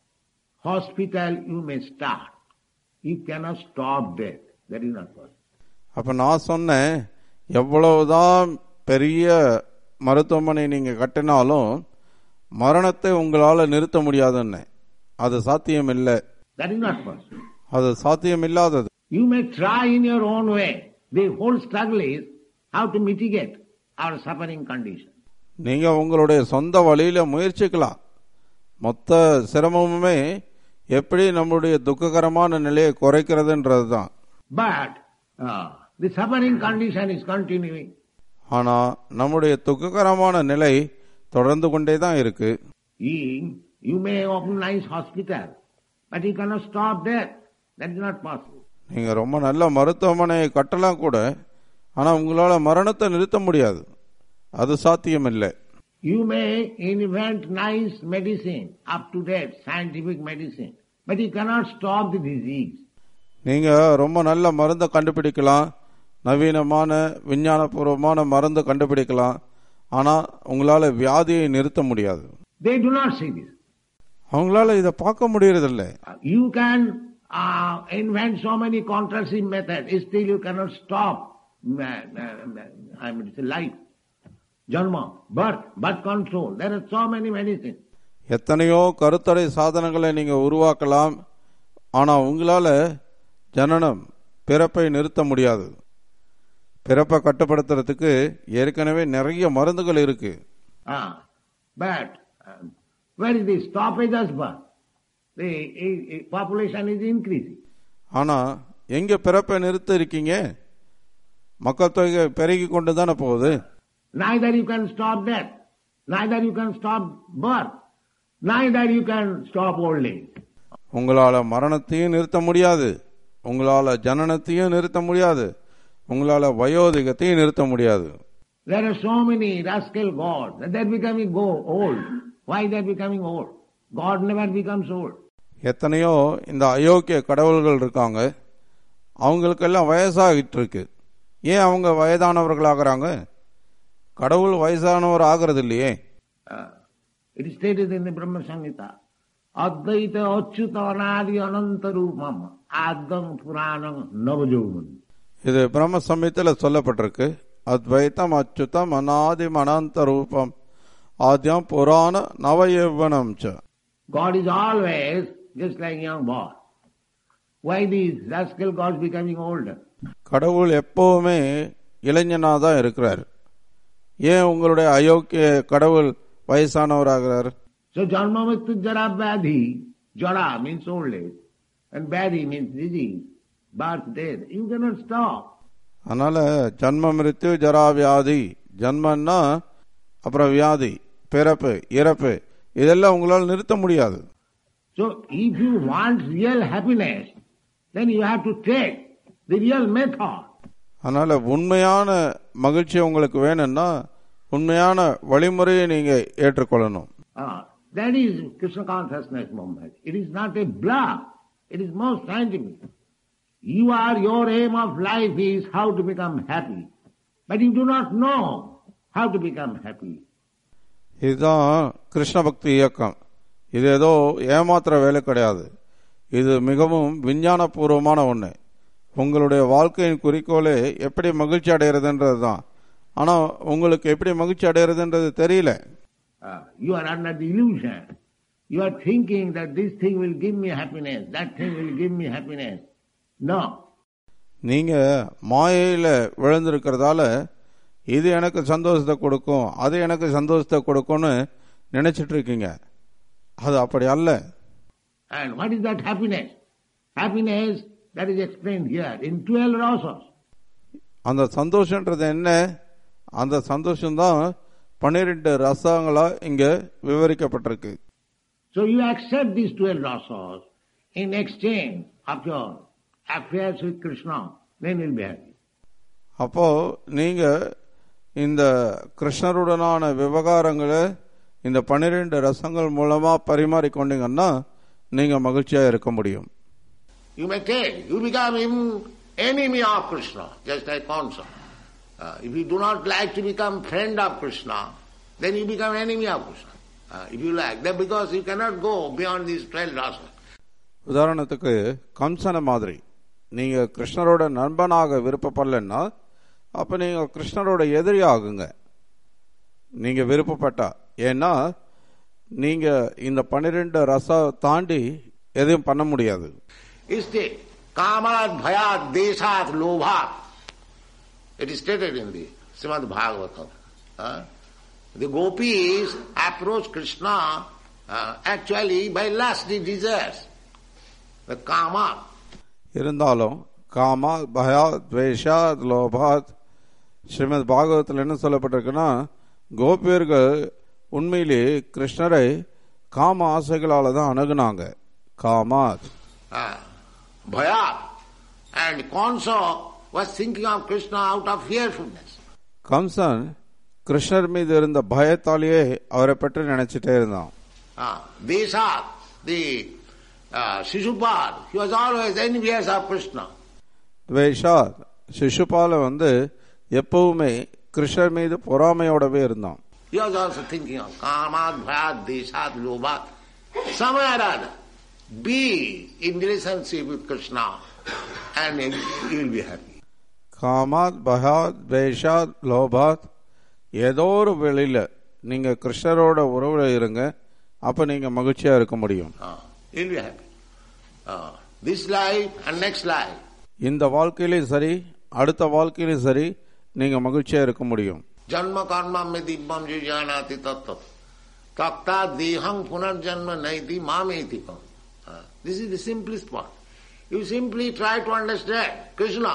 hospital you may start, you cannot stop death. That is not possible. அப்ப நான் சொன்னேன் எவ்வளவுதான் பெரிய மருத்துவமனை நீங்க கட்டினாலும் மரணத்தை உங்களால நிறுத்த முடியாதுன்னு அது சாத்தியம் இல்லை That is not possible. அது சாத்தியம் இல்லாதது You may try in your own way. The whole struggle is how to mitigate our suffering condition. நீங்க உங்களுடைய சொந்த வழியில முயற்சிக்கலாம் மொத்த சிரமமுமே எப்படி நம்முடைய துக்ககரமான நிலையை குறைக்கிறதுன்றது தான் But uh, the suffering condition is continuing. ஆனா நம்முடைய துக்ககரமான நிலை தொடர்ந்து கொண்டே தான் இருக்கு You, you may open nice hospital, but you cannot stop death. That is not possible. நீங்க ரொம்ப நல்ல மருத்துவமனையை கட்டலாம் கூட ஆனா உங்களால மரணத்தை நிறுத்த முடியாது அது சாத்தியம் இல்லை You may invent nice medicine, up to date, scientific medicine, but you cannot stop the disease. நீங்க ரொம்ப நல்ல மருந்தை கண்டுபிடிக்கலாம் நவீனமான விஞ்ஞானபூர்வமான மருந்து கண்டுபிடிக்கலாம் ஆனா உங்களால வியாதியை நிறுத்த முடியாது They do not see this. அவங்களால இதை பார்க்க முடியறதில்ல Uh, You can uh, invent so many contraceptive methods, still you cannot stop uh, uh, I mean, it's life. Janma, birth, birth control. There are so many medicines. எத்தனையோ கருத்தடை சாதனங்களை நீங்க உருவாக்கலாம் ஆனா உங்களால ஜனனம் பிறப்பை நிறுத்த முடியாது பிறப்பை கட்டுப்படுத்துறதுக்கு ஏற்கனவே நிறைய மருந்துகள் இருக்கு Ah, but um, where is the stoppage as birth? The eh, eh, population is increasing. ஆனா எங்க பிறப்பை நிறுத்த இருக்கீங்க மக்கள் தொகை பெருகி கொண்டு தானே போகுது Neither you can stop death, neither you can stop birth, neither you can stop old age. உங்களால மரணத்தையும் நிறுத்த முடியாது உங்களால ஜனனத்தையும் நிறுத்த முடியாது உங்களால வயோதிகத்தையும் நிறுத்த முடியாது There are so many rascal gods that they're becoming go old. Why they're becoming old? God never becomes old. எத்தனையோ இந்த அயோக்கிய கடவுள்கள் இருக்காங்க அவங்களுக்கெல்லாம் வயசாகிட்டு இருக்கு ஏன் அவங்க வயதானவர்கள் ஆகுறாங்க கடவுள் வயசானவர் ஆகிறது இல்லையே Uh, it is stated in the Brahma Samhita, Advaita Achyuta Anadi Ananta Rupam Adam Puranam Navajovan. இது பிரம்ம சமயத்தில் சொல்லப்பட்டிருக்கு அத்வைத்தம் அச்சுதம் அநாதிம் அனந்த ரூபம் ஆத்யம் புராண நவயவனம் ச God is always just like young boy. Why these rascal gods becoming older? கடவுள் எப்பவுமே இளைஞனா தான் இருக்கிறார் ஏன் உங்களுடைய அயோக்கிய கடவுள் வயசானவராகிறார் So Janma Mrityu Jara Vyadhi, Jara means old age, and Vyadhi means disease, birth, death. You cannot stop. அதனால ஜன்ம மிருத்யு ஜரா வியாதி ஜன்மன்னா அப்புறம் வியாதி பிறப்பு இறப்பு இதெல்லாம் உங்களால் நிறுத்த முடியாது So if you want real happiness, then you have to take the real method. அதனால உண்மையான மகிழ்ச்சி உங்களுக்கு வேணும்னா உண்மையான வழிமுறையை நீங்க ஏற்றுக்கொள்ளணும் Ah, that is Krishna consciousness movement. It is not a bluff. It is most scientific. You are, your aim of life is how to become happy. But you do not know how to become happy. இதுதான் கிருஷ்ண பக்தி இயக்கம் இது ஏதோ ஏமாத்துற வேலை கிடையாது இது மிகவும் விஞ்ஞானபூர்வமான ஒண்ணு உங்களுடைய வாழ்க்கையின் குறிக்கோளே எப்படி மகிழ்ச்சி அடைகிறதுன்றது தான் ஆனா உங்களுக்கு எப்படி மகிழ்ச்சி அடைகிறதுன்றது தெரியல Ah, you are under the illusion. You are thinking that this thing will give me happiness, that thing will give me happiness. No. நீங்க மாயையில விழுந்திருக்கிறதால இது எனக்கு சந்தோஷத்தை கொடுக்கும் அது எனக்கு சந்தோஷத்தை கொடுக்கும்னு நினைச்சிட்டு இருக்கீங்க அது அப்படி அல்ல And what is that happiness? Happiness that is explained here in 12 rasas. அந்த சந்தோஷன்றது என்ன அந்த சந்தோஷம்தான் பன்னிரெண்டு ரசங்களா இங்க விவரிக்கப்பட்டிருக்கு So you accept these 12 rasas in exchange of your affairs with Krishna, then you'll be happy. அப்போ நீங்க இந்த கிருஷ்ணருடனான விவகாரங்களை இந்த பன்னிரெண்டு ரசங்கள் மூலமா பரிமாறிக்கொண்டீங்கன்னா நீங்க மகிழ்ச்சியா இருக்க முடியும் You may take, you become even enemy of Krishna, just like Kansa. Uh, if you do not like to become friend of Krishna, then you become enemy of Krishna. Uh, if you like, then because you cannot go beyond these twelve rasa. உதாரணத்துக்கு கம்சன மாதிரி நீங்க கிருஷ்ணரோட நண்பனாக விருப்பப்படலைன்னா அப்ப நீங்க கிருஷ்ணரோட எதிரி ஆகுங்க நீங்க விருப்பப்பட்டா ஏன்னா நீங்க இந்த பன்னிரெண்டு ரச தாண்டி எதையும் பண்ண முடியாது Iste kamat bhayat deshat lobhat. It is stated in the Srimad Bhagavatam. Uh, the gopis approach Krishna uh, actually by lustly desires. The kama. இருந்தாலும் காமா பயா துவேஷா லோபாத் ஸ்ரீமத் பாகவத்தில் என்ன சொல்லப்பட்டிருக்குன்னா கோபியர்கள் உண்மையிலே கிருஷ்ணரை காம ஆசைகளால தான் அணுகுனாங்க காமாத் Uh, bhayat. And Kansa was thinking of Krishna out of fearfulness. Kamsan கிருஷ்ணர் மீது இருந்த பயத்தாலேயே அவரை பற்றி நினைச்சிட்டே இருந்தான் Uh, Deshat, the uh, Shishupal, he was always envious of Krishna. துவேஷாத் சிசுபால வந்து எப்பவுமே கிருஷ்ணர் மீது பொறாமையோடவே இருந்தான் He was also thinking of Kamat, Bhayat, Deshat, Lobhat. Somewhere or other, be in relationship with Krishna and you will be happy. காமாத் பகாத் துவேஷாத் லோபாத் ஏதோ ஒரு வெளியில நீங்க கிருஷ்ணரோட உறவுல இருங்க அப்ப நீங்க மகிழ்ச்சியா இருக்க முடியும் Uh, you'll be happy. Uh, this life and next life. இந்த வாழ்க்கையிலும் சரி அடுத்த வாழ்க்கையிலும் சரி நீங்க மகிழ்ச்சியா இருக்க முடியும் Janma karma me dibbam jujanati tattva. Takta dehang punarjanma naiti mameti kam. Uh, This is the simplest part. You simply try to understand Krishna.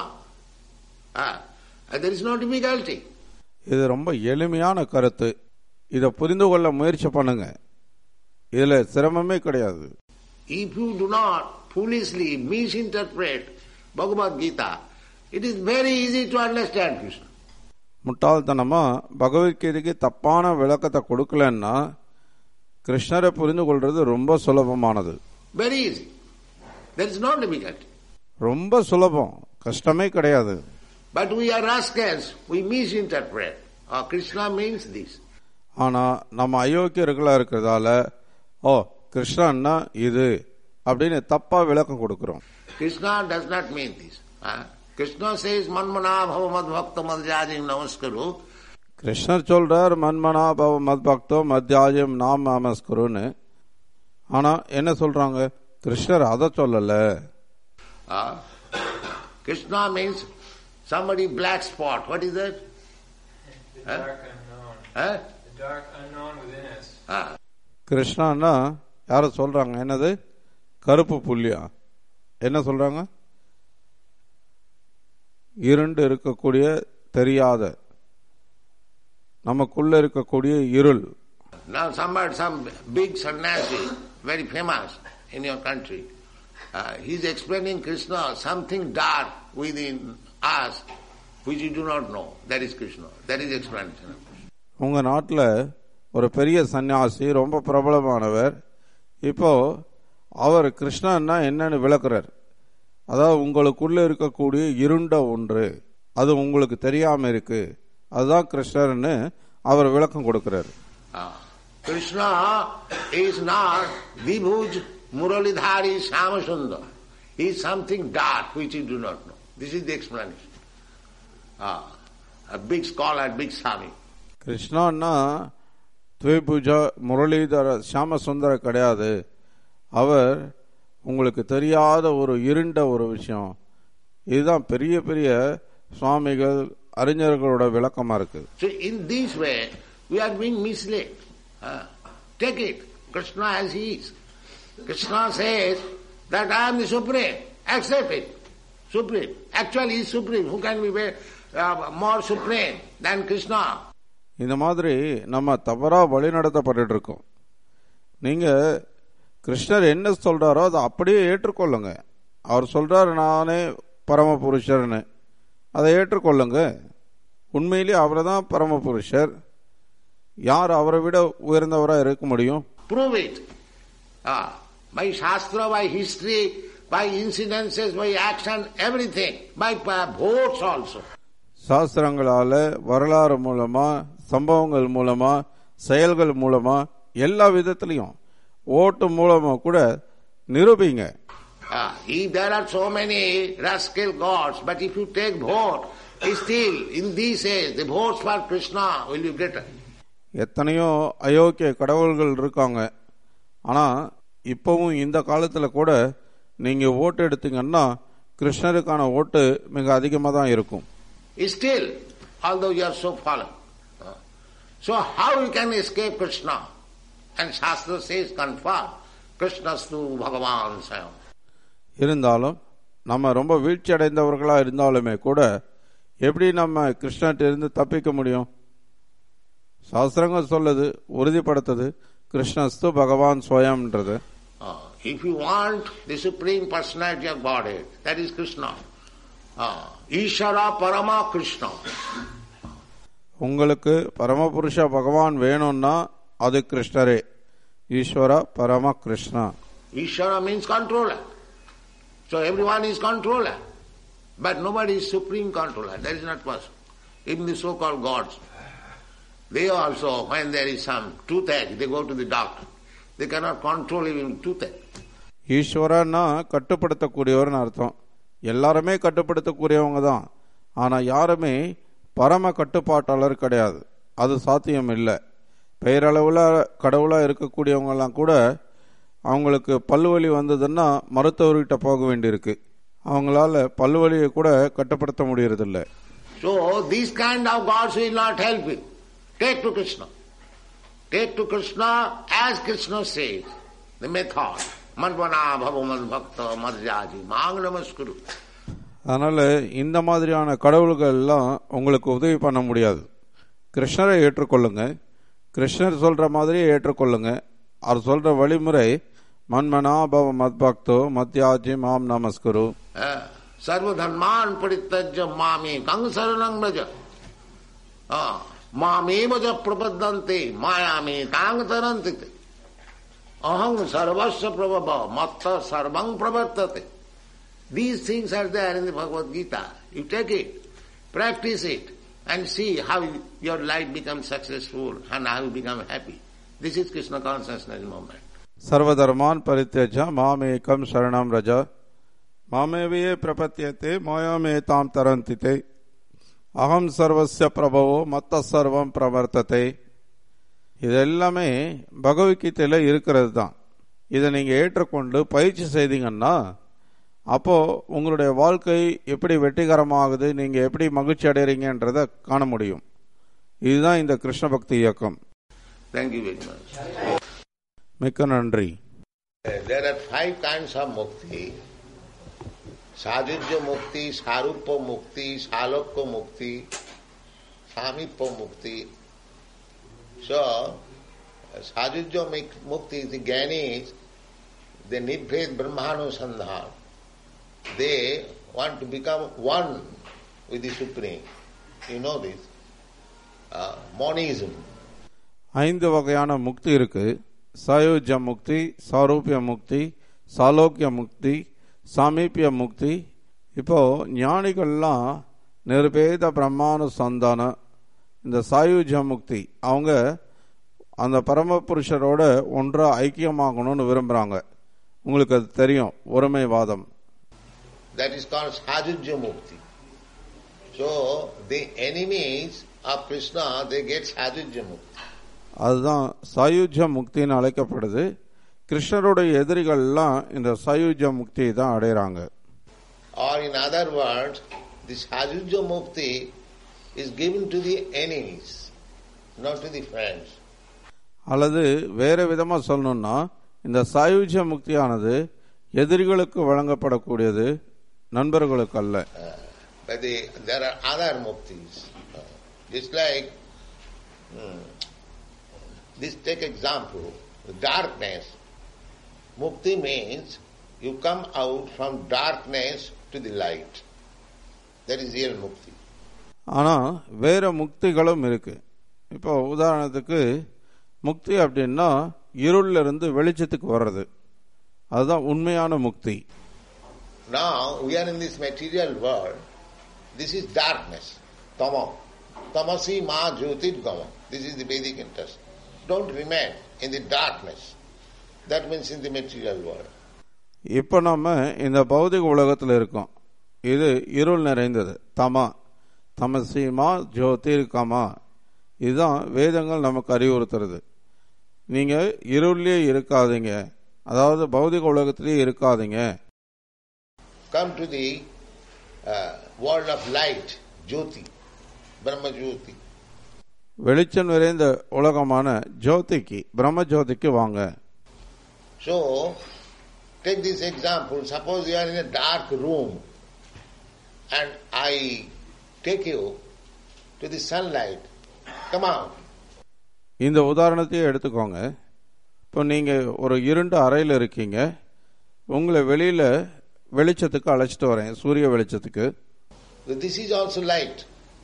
Uh, and there is no difficulty. இது ரொம்ப எளிமையான கருத்து இதை புரிந்து கொள்ள முயற்சி பண்ணுங்க இதுல சிரமமே கிடையாது If you do not foolishly misinterpret Bhagavad Gita, it is very easy to understand Krishna. முட்டாள்தனமா பகவத்கீதைக்கு தப்பான விளக்கத்தை கொடுக்கலன்னா கிருஷ்ணரை புரிந்து கொள்றது ரொம்ப சுலபமானது Very easy. There is no difficulty. ரொம்ப சுலபம் கஷ்டமே கிடையாது But we are rascals, we misinterpret. Oh, Krishna means this. ஆனா நம்ம அயோக்கியர்களா இருக்கிறதால ஓ கிருஷ்ணன்னா இது அப்படின்னு தப்பா விளக்கம் கொடுக்கிறோம் Krishna does not mean this. Huh? Krishna says, Manmana bhava mad bhakta madhyajim namaskaru. கிருஷ்ணர் சொல்றார் மன்மனா பவ மத் பக்தோ மத்தியாஜம் நாம் நமஸ்குருன்னு ஆனா என்ன சொல்றாங்க கிருஷ்ணர் அதை சொல்லல Huh? Krishna means somebody black spot. What is that? The Huh? dark unknown. Huh? The dark unknown within us. Huh? கிருஷ்ணான்னா யார சொல்றாங்க என்னது கருப்பு புள்ளியா என்ன சொல்றாங்க இருண்டு இருக்கக்கூடிய தெரியாத நமக்குள்ள இருக்கக்கூடிய இருள் Now somebody, some big sannyasi, very famous in your country, uh, he's explaining Krishna, something dark within us which you do not know. That is Krishna. That is explanation of Krishna. உங்க நாட்டில் ஒரு பெரிய சன்னியாசி ரொம்ப பிரபலமானவர் இப்போ அவர் கிருஷ்ணன்னா என்னன்னு விளக்குறார் அதாவது உங்களுக்குள்ள இருக்கக்கூடிய இருண்ட ஒன்று அது உங்களுக்கு தெரியாம இருக்கு அதுதான் கிருஷ்ணர்னு அவர் விளக்கம் கொடுக்கிறார் Ah. Krishna is not Vibhuj Muralidhari Syamasundar. He is something dark which you do not know. This is the explanation. Ah. A big scholar, big Swami. கிருஷ்ணான்னா துவைபூஜா Muralidhar சியாமசுந்தர கிடையாது அவர் உங்களுக்கு தெரியாத ஒரு இருண்ட ஒரு விஷயம் இதுதான் பெரிய பெரிய சுவாமிகள் அறிஞர்களோட விளக்கமா இருக்கு So in this way, we are being misled. Ah. take it, Krishna as he is. Krishna says that I am the Supreme. Accept it. Supreme. Actually, he is Supreme. Who can be ve- uh, more Supreme than Krishna? இந்த மாதிரி நம்ம தவறா வழி நடத்தப்பட்டு இருக்கோம் நீங்க கிருஷ்ணர் என்ன சொல்றாரோ அதை அப்படியே ஏற்றுக்கொள்ளுங்க அவர் சொல்றாரு நானே பரமபுருஷர்னு அதை ஏற்றுக்கொள்ளுங்க உண்மையிலேயே அவரை தான் பரமபுருஷர் யார் அவரை விட உயர்ந்தவரா இருக்க முடியும் Prove it. Ah, by Shastra, by history, by incidences, by action, everything, by uh, votes also. சாஸ்திரங்களால வரலாறு மூலமா சம்பவங்கள் மூலமா செயல்கள் மூலமா எல்லா விதத்திலையும் ஓட்டு மூலமா கூட நிரூபிங்க Ah, if there are so many rascal gods, but if you take vote, still in these age, the votes for Krishna will be greater. எத்தனையோ அயோக்கிய கடவுள்கள் இருக்காங்க ஆனா இப்பவும் இந்த காலத்துல கூட நீங்க ஓட்டு எடுத்தீங்கன்னா கிருஷ்ணருக்கான ஓட்டு மிக அதிகமாக தான் இருக்கும் Still, although you are so fallen. Ah. So how you can escape Krishna? And Shastra says, confirm, Krishnastu Bhagavan Sayam. இருந்தாலும் நம்ம ரொம்ப வீழ்ச்சி அடைந்தவர்களா இருந்தாலுமே கூட எப்படி நம்ம கிருஷ்ணர்ட்ட இருந்து தப்பிக்க முடியும் சாஸ்திரங்கள் சொல்லுது உறுதிப்படுத்துது கிருஷ்ணஸ்து பகவான் ஸ்வயம்ன்றது Ah, if you want the Supreme Personality of Godhead, that is Krishna. Ah, Ishara Parama Krishna. உங்களுக்கு பரமபுருஷ பகவான் வேணும்னா அது கிருஷ்ணரே ஈஸ்வர பரம Krishna Ishara means controller. So everyone is controller. But nobody is supreme controller. That is not possible. Even the so-called gods. They also, when there is some toothache, they go to the doctor. They cannot control even toothache. ஈஸ்வரன்னா கட்டுப்படுத்தக்கூடியவர்னு அர்த்தம் எல்லாருமே கட்டுப்படுத்தக்கூடியவங்க தான் ஆனா யாருமே பரம கட்டுப்பாட்டாளர் கிடையாது அது சாத்தியம் இல்லை பெயரளவுல கடவுளா இருக்கக்கூடியவங்க எல்லாம் கூட அவங்களுக்கு பல்வலி வந்ததுன்னா மருத்துவர்கிட்ட போக வேண்டியிருக்கு அவங்களால பல்வலியை கூட கட்டுப்படுத்த முடியறதில்ல So these kind of gods will not help you. Take to Krishna. Take to Krishna as Krishna says, the method. Madvana bhava bhakta madhyaji mang namaskuru. அதனால இந்த மாதிரியான கடவுள்கள் எல்லாம் உங்களுக்கு உதவி பண்ண முடியாது கிருஷ்ணரை ஏற்றுக்கொள்ளுங்க கிருஷ்ணர் சொல்ற மாதிரியே ஏற்றுக்கொள்ளுங்க அவர் சொல்ற வழிமுறை மன்மனா பவ மத்பக்தோ மத்யாஜி மாம் நமஸ்குரு Uh, Sarvadharman paritajya mami kang saranang braja. Uh, mami vaja prapadante mayami kang taranti. Aham sarvasya prabhava matta sarvang pravartate. These things are there in the Bhagavad Gita. You take it, practice it, and see how your life becomes successful and how you become happy. This is Krishna consciousness movement. சர்வதர்மான் பரித்தேஜ மாமேகம் சரணம் ரஜ மாமேவையே பிரபத்தியத்தே மாயாமே தாம் தரந்தித்தே அகம் சர்வஸ்ய பிரபவோ மத்த சர்வம் பிரவர்த்தத்தை இது எல்லாமே பகவத்கீதையில இருக்கிறது தான் இதை நீங்க ஏற்றுக்கொண்டு பயிற்சி செய்தீங்கன்னா அப்போ உங்களுடைய வாழ்க்கை எப்படி வெற்றிகரமாகுது நீங்க எப்படி மகிழ்ச்சி அடைறீங்கன்றத காண முடியும் இதுதான் இந்த கிருஷ்ண பக்தி இயக்கம் Thank you very much. மிக்க நன்றி There are five kinds of mukti. Sadhujya mukti, Sarupya mukti, Salokya mukti, Samipya mukti. So, Sadhujya mukti, the Gyanis, they nibhed Brahmanusandhan. They want to become one with the Supreme. You know this. Uh, monism. ஐந்து வகையான முக்தி இருக்கு சாயுஜ்ய முக்தி சாரூபிய முக்தி சாலோக்கிய முக்தி சாமீபிய முக்தி இப்போ ஞானிகள்லாம் நிர்பேத பிரம்மானு சந்தான இந்த சாயுஜ்ய முக்தி அவங்க அந்த பரமபுருஷரோட ஒன்றா ஐக்கியமாகணும்னு விரும்புறாங்க உங்களுக்கு அது தெரியும் ஒருமைவாதம் That is called Sajujya Mukti. So, the enemies of Krishna, they get Sajujya Mukti. அதுதான் சாயுஜ்ய முக்தின்னு அழைக்கப்படுது கிருஷ்ணருடைய எதிரிகள்லாம் இந்த சாயுஜ்ய முக்தியை தான் அடைகிறாங்க Or in other words, this Sajujya Mukti is given to the enemies, not to the friends. அல்லது வேற விதமா சொல்லணும்னா இந்த சாயுஜ்ய முக்தியானது எதிரிகளுக்கு வழங்கப்படக்கூடியது நண்பர்களுக்கு அல்ல Uh, but the, there are other muktis. Uh, just like, hmm, this take example, darkness. Mukti means you come out from darkness to the light. That is real mukti. ஆனா வேற முக்திகளும் இருக்கு இப்போ உதாரணத்துக்கு முக்தி அப்படின்னா இருள்ல இருந்து வெளிச்சத்துக்கு வர்றது அதுதான் உண்மையான முக்தி Now we are in this material world. This is darkness. Tama. Tamasi ma jyotir gama. This is the Vedic interest. Don't remain in the darkness. That means in the material world. இப்போ நம்ம இந்த பௌதிக உலகத்தில் இருக்கோம் இது இருள் நிறைந்தது தமா தமசீமா ஜோதிர் கமா இதுதான் வேதங்கள் நமக்கு அறிவுறுத்துறது நீங்க இருள்லயே இருக்காதீங்க அதாவது பௌதிக உலகத்திலேயே இருக்காதீங்க Come to the uh, world of light, Jyoti, Brahma Jyoti. வெளிச்சம் நிறைந்த உலகமான ஜோதிக்கு பிரம்ம ஜோதிக்கு வாங்க So, take this example. Suppose you are in a dark room and I take you to the sunlight. Come out. இந்த உதாரணத்தையே எடுத்துக்கோங்க இப்போ நீங்க ஒரு இருண்ட அறையில் இருக்கீங்க உங்களை வெளியில வெளிச்சத்துக்கு அழைச்சிட்டு வரேன் சூரிய வெளிச்சத்துக்கு This is also light.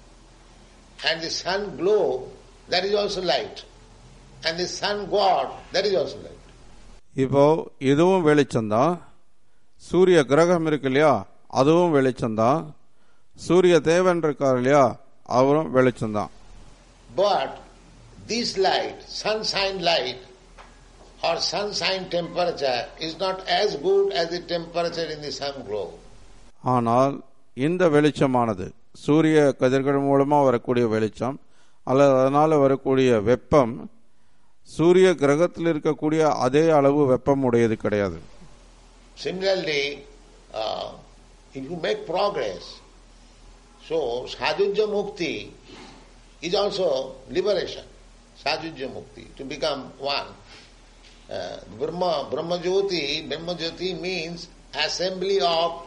And the sun glow, that is also light. And the sun god, that is also light. இப்போ இதுவும் வெளிச்சம்தான் சூரிய கிரகம் இருக்கு இல்லையா அதுவும் வெளிச்சம்தான் சூரிய தேவன் இருக்கார் இல்லையா அவரும் வெளிச்சம்தான் But this light, sunshine light, or sunshine temperature is not as good as the temperature in the sun glow. ஆனால் இந்த வெளிச்சமானது சூரிய கதிர்கள் மூலமா வரக்கூடிய வெளிச்சம் அல்லது அதனால வரக்கூடிய வெப்பம் சூரிய கிரகத்தில் இருக்கக்கூடிய அதே அளவு வெப்பம் உடையது கிடையாது Similarly, uh, if you make progress, so Sajujya Mukti is also liberation. Sajujya Mukti, to become one. Uh, Brahma, Brahma Jyoti, Brahma Jyoti means assembly of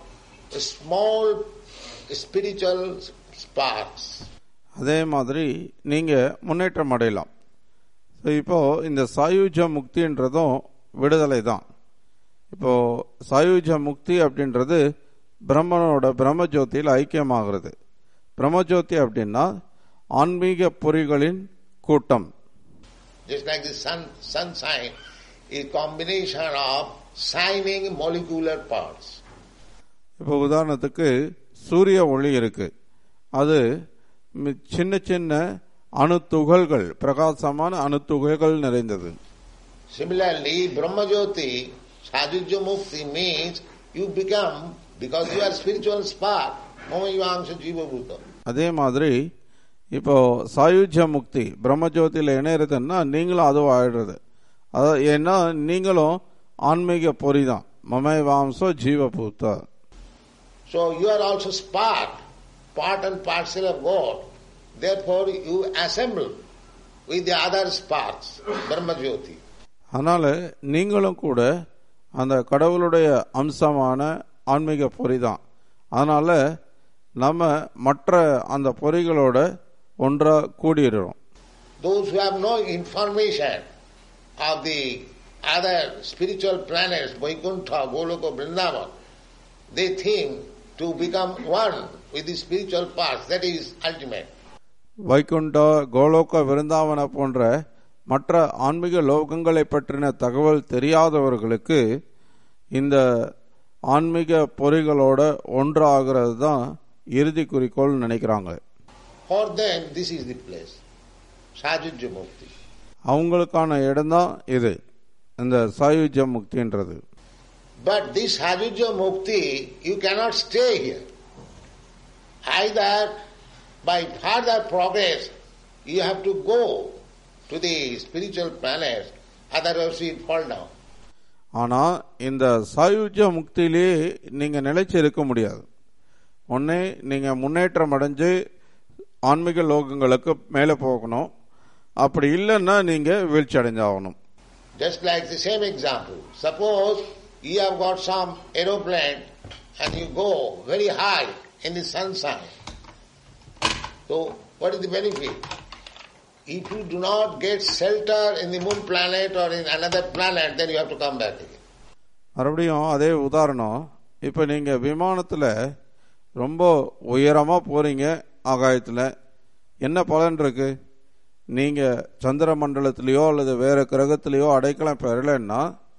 small spiritual sparks. அதே மாதிரி நீங்க முன்னேற்றம் அடையலாம் So, இப்போ இந்த சாயுஜ முக்தின்றதும் விடுதலை தான் இப்போ சாயுஜ முக்தி அப்படின்றது பிரம்மனோட பிரம்மஜோதியில் ஐக்கியமாகிறது பிரம்மஜோதி அப்படின்னா ஆன்மீக பொறிகளின் கூட்டம் Just like the sun, sunshine is combination of shining molecular parts. இப்போ உதாரணத்துக்கு சூரிய ஒளி இருக்கு அது மி- சின்ன சின்ன அணுத்துகள்கள் பிரகாசமான அணுத்துகள்கள் நிறைந்தது Similarly, Brahma Jyoti, Sajujya Mukti means you become, because you are spiritual spark, Mama Yuvangsha Jiva Bhuta. அதே மாதிரி இப்போ சாயுஜ்ய முக்தி பிரம்மஜோதியில் இணையறதுன்னா நீங்களும் அதுவும் ஆயிடுறது அதாவது ஏன்னா நீங்களும் ஆன்மீக பொறி தான் மமை வாம்சோ ஜீவபூத்தா So you are also spark, part and parcel of God. Therefore you assemble with the other sparks, Brahma Jyoti. அதனால நீங்களும் கூட அந்த கடவுளுடைய அம்சமான ஆன்மீக பொறி தான் அதனால நம்ம மற்ற அந்த பொறிகளோட ஒன்றா கூடிடுறோம் Those who have no information of the other spiritual planets, Vaikuntha, Goloka, Vrindavan, they think to become one with the spiritual parts, that is ultimate. வைகுண்டா கோலோக விருந்தாவன போன்ற மற்ற ஆன்மீக லோகங்களை பற்றின தகவல் தெரியாதவர்களுக்கு இந்த ஆன்மீக பொறிகளோட ஒன்றாகிறது தான் இறுதி குறிக்கோள் நினைக்கிறாங்க For them, this is the place. Sajujya Mukti. அவங்களுக்கான இடம்தான் இது இந்த சாயுஜ்ய முக்தின்றது But this Sajujya Mukti, you cannot stay here. Either by further progress, you have to go to the spiritual planets, otherwise you will fall down. ஆனா இந்த சாயுஜ்ய முக்தியிலே நீங்க நிலைச்சு இருக்க முடியாது ஒன்னே நீங்க முன்னேற்றம் அடைஞ்சு ஆன்மீக லோகங்களுக்கு மேலே போகணும் அப்படி இல்லைன்னா நீங்க வீழ்ச்சி அடைஞ்சாகணும் Just like the same example. Suppose you have got some aeroplane and you go very high in the sunshine. So, what is the benefit? If you do not get shelter in the moon planet or in another planet, then you have to come back again. மறுபடியும் அதே உதாரணம் இப்போ நீங்க விமானத்துல ரொம்ப உயரமா போறீங்க ஆகாயத்துல என்ன பலன் இருக்கு நீங்க சந்திர மண்டலத்திலேயோ அல்லது வேற கிரகத்திலேயோ அடைக்கலம் பெறலைன்னா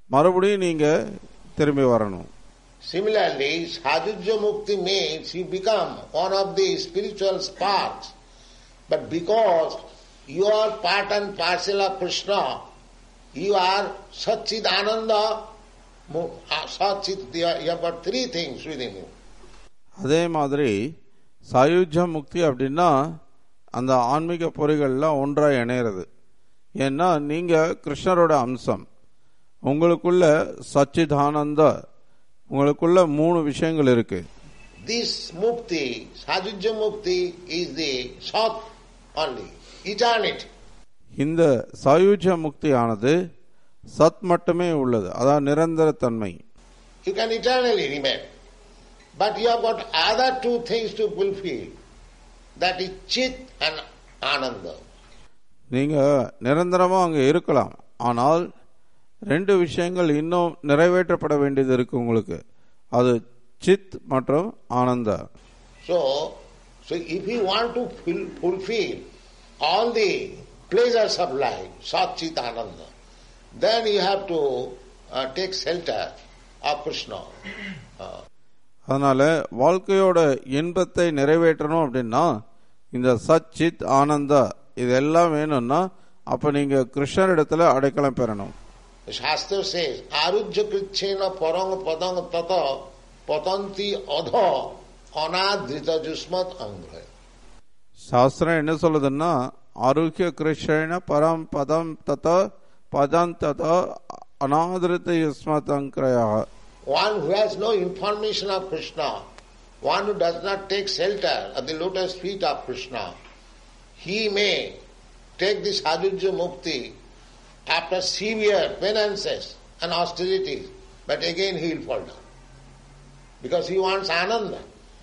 மறுபடியும் நீங்க திரும்பி வரணும் Similarly, Sadhujya Mukti means you become one of the spiritual sparks. But because you are part and parcel of Krishna, you are Satchid Ananda, Mu- uh, Satchid, you are- you have got three things within you. அதே மாதிரி சாயுஜ்ய முக்தி அப்படின்னா அந்த ஆன்மீக பொறிகள்லாம் ஒன்றாக இணையிறது ஏன்னா நீங்க கிருஷ்ணரோட அம்சம் உங்களுக்குள்ள சச்சிதானந்த உங்களுக்குள்ள மூணு விஷயங்கள் இருக்கு This mukti, Sadhujya Mukti, is the Sat only, eternity. இந்த சாயுஜ்ய முக்தியானது சத் மட்டுமே உள்ளது அதான் நிரந்தர தன்மை You can eternally remain. But you have got other two things to fulfill. That is Chit and Ananda. நீங்க நிரந்தரமா அங்க இருக்கலாம் ஆனால் ரெண்டு விஷயங்கள் இன்னும் நிறைவேற்றப்பட வேண்டியது இருக்கு உங்களுக்கு அது சித் மற்றும் Ananda So, so if you want to ful- fulfill all the pleasures of life, Sat Chit Ananda, then you have to uh, take shelter of Krishna. Uh, அதனால வாழ்க்கையோட இன்பத்தை நிறைவேற்றணும் அப்படின்னா இந்த சத் சித் ஆனந்தா இதெல்லாம் வேணும்னா அப்ப நீங்க கிருஷ்ணரிடத்துல அடைக்கலம் பெறணும் the Shastra says, Arujya Krichena Parang Padang Tata Patanti Adha Anadrita Jusmat Angra. சாஸ்திரம் என்ன சொல்லுதுன்னா ஆரோக்கிய கிருஷ்ண பரம் பதம் தத பதம் தத அநாதிருத்த யுஸ்மதங்கிரயா One who has no information of Krishna, one who does not take shelter at the lotus feet of Krishna, he may take this Adujya Mukti after severe penances and austerities, but again he will fall down. Because he wants Ananda.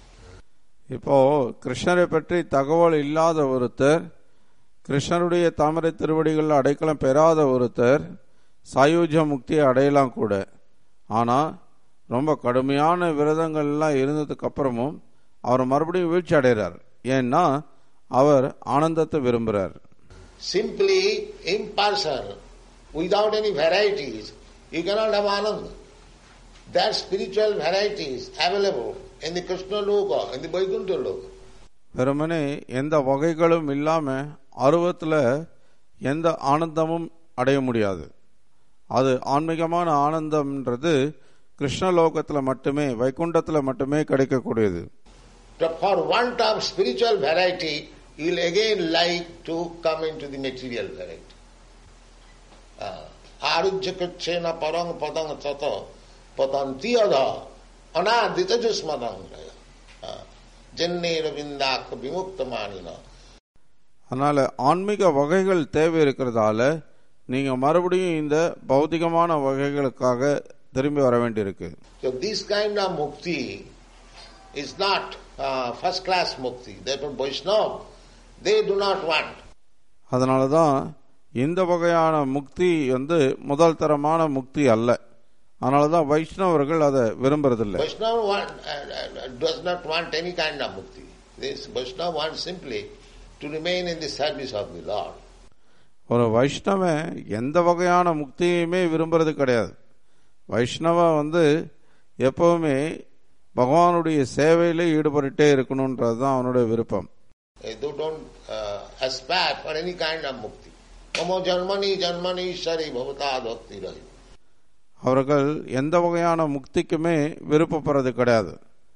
இப்போ கிருஷ்ணரை பற்றி தகவல் இல்லாத ஒருத்தர் கிருஷ்ணருடைய தாமரை திருவடிகளில் அடைக்கலம் பெறாத ஒருத்தர் சாயுஜ முக்தியை அடையலாம் கூட ஆனா ரொம்ப கடுமையான விரதங்கள்லாம் இருந்ததுக்கு அப்புறமும் அவர் மறுபடியும் வீழ்ச்சி அடைகிறார் ஏன்னா அவர் ஆனந்தத்தை விரும்புகிறார் Simply impersonal, without any varieties, you cannot have Ananda. There are spiritual varieties available in the Krishna Loka, in the Vaikuntha Loka. வெறுமனே எந்த வகைகளும் இல்லாம அருவத்துல எந்த ஆனந்தமும் அடைய முடியாது அது ஆன்மீகமான ஆனந்தம்ன்றது கிருஷ்ணலோகத்துல மட்டுமே வைகுண்டத்துல மட்டுமே கிடைக்கக்கூடியது But for want of spiritual variety, you will again like to come into the material variety. Arujya kachena parang padang tata patanti adha anadita jusmadang jenne ravindak vimukta manina. அதனால ஆன்மீக வகைகள் தேவை இருக்கிறதால நீங்க மறுபடியும் இந்த பௌதிகமான வகைகளுக்காக திரும்பி வர வேண்டியிருக்கு So this kind of mukti is not uh, first class mukti. Therefore Vaishnava, they do not want. அதனால தான் இந்த வகையான முக்தி வந்து முதல் தரமான முக்தி அல்ல அதனால தான் வைஷ்ணவர்கள் அதை விரும்புறதில்லை Vaishnava want, uh, uh, does not want any kind of mukti. This Vaishnava wants simply to remain in the service of the Lord. ஒரு வைஷ்ணவன் எந்த வகையான முக்தியுமே விரும்புறது கிடையாது வைஷ்ணவ வந்து எப்பவுமே பகவானுடைய சேவையில ஈடுபட்டுட்டே இருக்கணும்ன்றது தான் அவனுடைய விருப்பம் They do- don't uh, aspire for any kind of mukti. Mamo janmani janmani shari bhavata bhakti rahi. அவர்கள் எந்த வகையான முக்திக்குமே விருப்பப்படுறது கிடையாது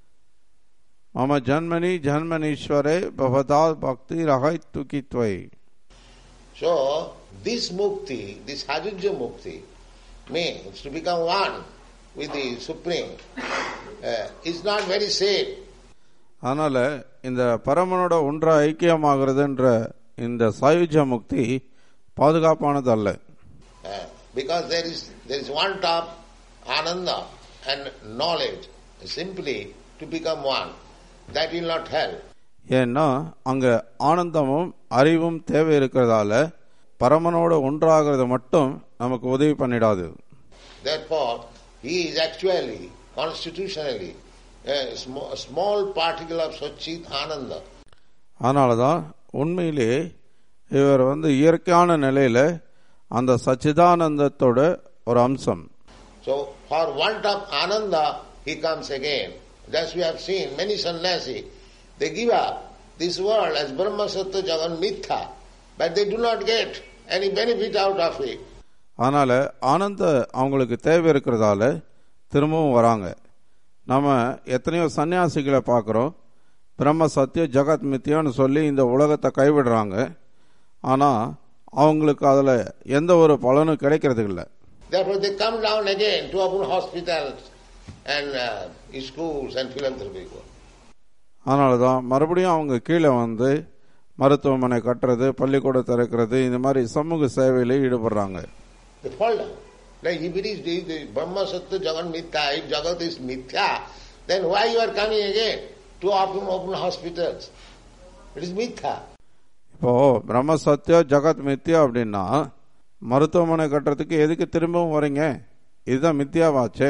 மம ஜன்மனி ஜன்மனீஸ்வரே பவதா பக்தி ரகை துக்கித்வை So, this mukti, this Hajujya mukti, means to become one with the Supreme, uh, is not very safe. அதனால இந்த பரமனோட ஒன்றா ஐக்கியமாகிறதுன்ற இந்த சாயுஜ முக்தி பாதுகாப்பானது அல்ல Uh, because there is there is want of ananda and knowledge simply to become one. That will not help. ஏன்னா அங்க ஆனந்தமும் அறிவும் தேவை இருக்கிறதால பரமனோட ஒன்றாகிறது மட்டும் நமக்கு உதவி பண்ணிடாது Therefore, he is actually constitutionally a small, a small particle of Satchit Ananda. அதனால தான் உண்மையிலே இவர் வந்து இயற்கையான நிலையில அந்த சச்சிதானந்தத்தோட ஒரு அம்சம் So for want of ananda, he comes again. Thus we have seen many sannyasi, they give up this world as Brahma Sattva Jagan Mithya, but they do not get any benefit out of it. அதனால ஆனந்த அவங்களுக்கு தேவை இருக்கிறதால திரும்பவும் வராங்க நம்ம எத்தனையோ சன்னியாசிகளை பார்க்குறோம் பிரம்ம சத்திய ஜகத் மித்தியான்னு சொல்லி இந்த உலகத்தை கைவிடுறாங்க ஆனால் அவங்களுக்கு அதில் எந்த ஒரு பலனும் கிடைக்கிறது இல்லை Therefore they come down again to open hospitals and uh, schools and philanthropic work. அதனால தான் மறுபடியும் அவங்க கீழே வந்து மருத்துவமனை கட்டுறது பள்ளிக்கூடம் திறக்கிறது இந்த மாதிரி சமூக சேவையில் ஈடுபடுறாங்க They fall down. Like if it is the, the Brahma Sattva Jagan Mithya, if Jagat is Mithya, then why you are coming again to open open hospitals? It is Mithya. இப்போ பிரம்ம சத்யா ஜகத் மித்யா அப்படின்னா மருத்துவமனை கட்டுறதுக்கு எதுக்கு திரும்பவும் வரீங்க இதுதான் மித்யாவாச்சே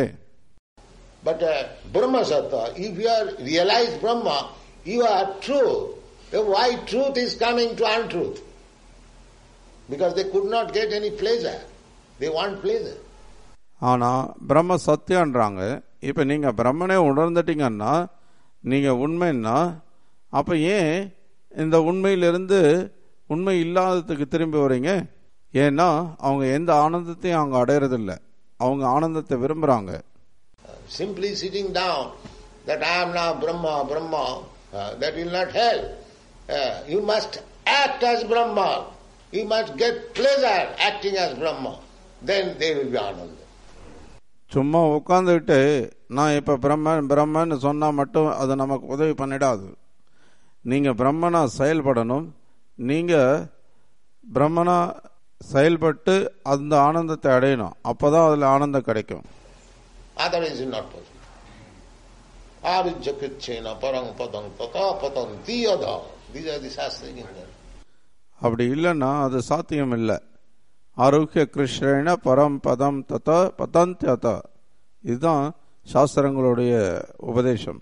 But uh, Brahma Sattva, if you are realized Brahma, you are true. Then why truth is coming to untruth? Because they could not get any pleasure. They want pleasure. ஆனால் பிரம்ம சத்தியன்றாங்க இப்போ நீங்கள் பிரம்மனே உணர்ந்துட்டீங்கன்னா நீங்கள் உண்மைன்னா அப்போ ஏன் இந்த உண்மையிலிருந்து உண்மை இல்லாததுக்கு திரும்பி வரீங்க ஏன்னா அவங்க எந்த ஆனந்தத்தையும் அவங்க அடையறதில்ல அவங்க ஆனந்தத்தை விரும்புகிறாங்க Simply sitting down that I am now Brahma, Brahma, uh, that will not help. Uh, you must act as Brahma. You must get pleasure acting as Brahma. Then there will be Ananda. சும்மா உட்காந்துக்கிட்டு நான் இப்போ பிரம்மன் பிரம்மன்னு சொன்னால் மட்டும் அது நமக்கு உதவி பண்ணிடாது நீங்கள் பிரம்மனா செயல்படணும் நீங்கள் பிரம்மனா செயல்பட்டு அந்த ஆனந்தத்தை அடையணும் அப்போ தான் அதில் ஆனந்தம் கிடைக்கும் Otherwise it is not possible. Arijjakrichena parang padang tata patanti yada. These are the Shastra in there. அப்படி இல்லைன்னா அது சாத்தியம் இல்லை ஆரோக்கிய கிருஷ்ணன பரம் பதம் தத பதந்தியத இதுதான் சாஸ்திரங்களுடைய உபதேசம்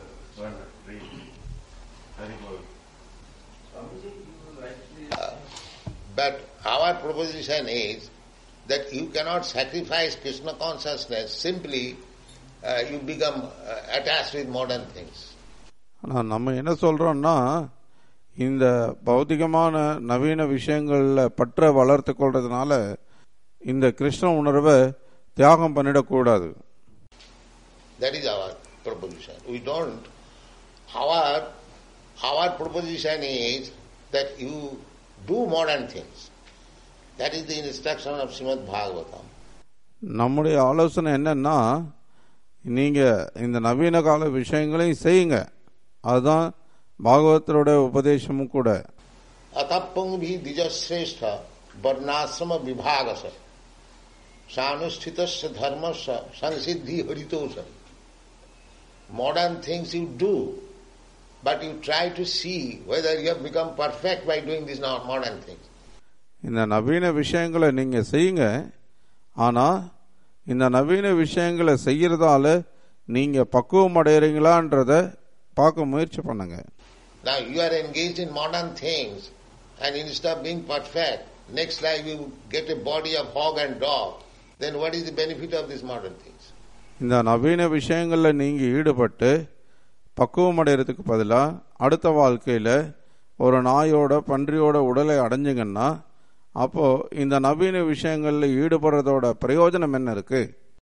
But our proposition is that you cannot sacrifice Krishna consciousness simply uh, you become uh, attached with modern things. ஆனால் நம்ம என்ன சொல்றோம்னா இந்த பௌதிகமான நவீன விஷயங்களில் பற்ற வளர்த்து கொள்றதுனால இந்த கிருஷ்ண உணர்வை தியாகம் பண்ணிடக்கூடாது That is our proposition. We don't. Our our proposition is that you do modern things. That is the instruction of Srimad Bhagavatam. நம்முடைய ஆலோசனை என்னன்னா நீங்க இந்த நவீன கால விஷயங்களையும் செய்யுங்க அதுதான் பாகவத்தரோட உபதேசமும் கூட अतपंग भी द्विजश्रेष्ठ वर्णाश्रम विभाग से सानुष्ठित धर्म संसिद्धि Haritosh modern things you do but you try to see whether you have become perfect by doing these now modern things இந்த நவீன விஷயங்களை நீங்க செய்யுங்க ஆனா இந்த நவீன விஷயங்களை செய்யறதால நீங்க பக்குவம் அடையறீங்களான்றத பார்க்க முயற்சி பண்ணுங்க now you are engaged in modern things and instead of being perfect next life you get a body of hog and dog then what is the benefit of these modern things இந்த நவீன விஷயங்கள்ல நீங்க ஈடுபட்டு பக்குவம் அடையறதுக்கு பதிலா அடுத்த வாழ்க்கையில ஒரு நாயோட பன்றியோட உடலை அடைஞ்சிங்கன்னா அப்போ இந்த நவீன விஷயங்கள்ல ஈடுபடுறதோட பிரயோஜனம் என்ன இருக்கு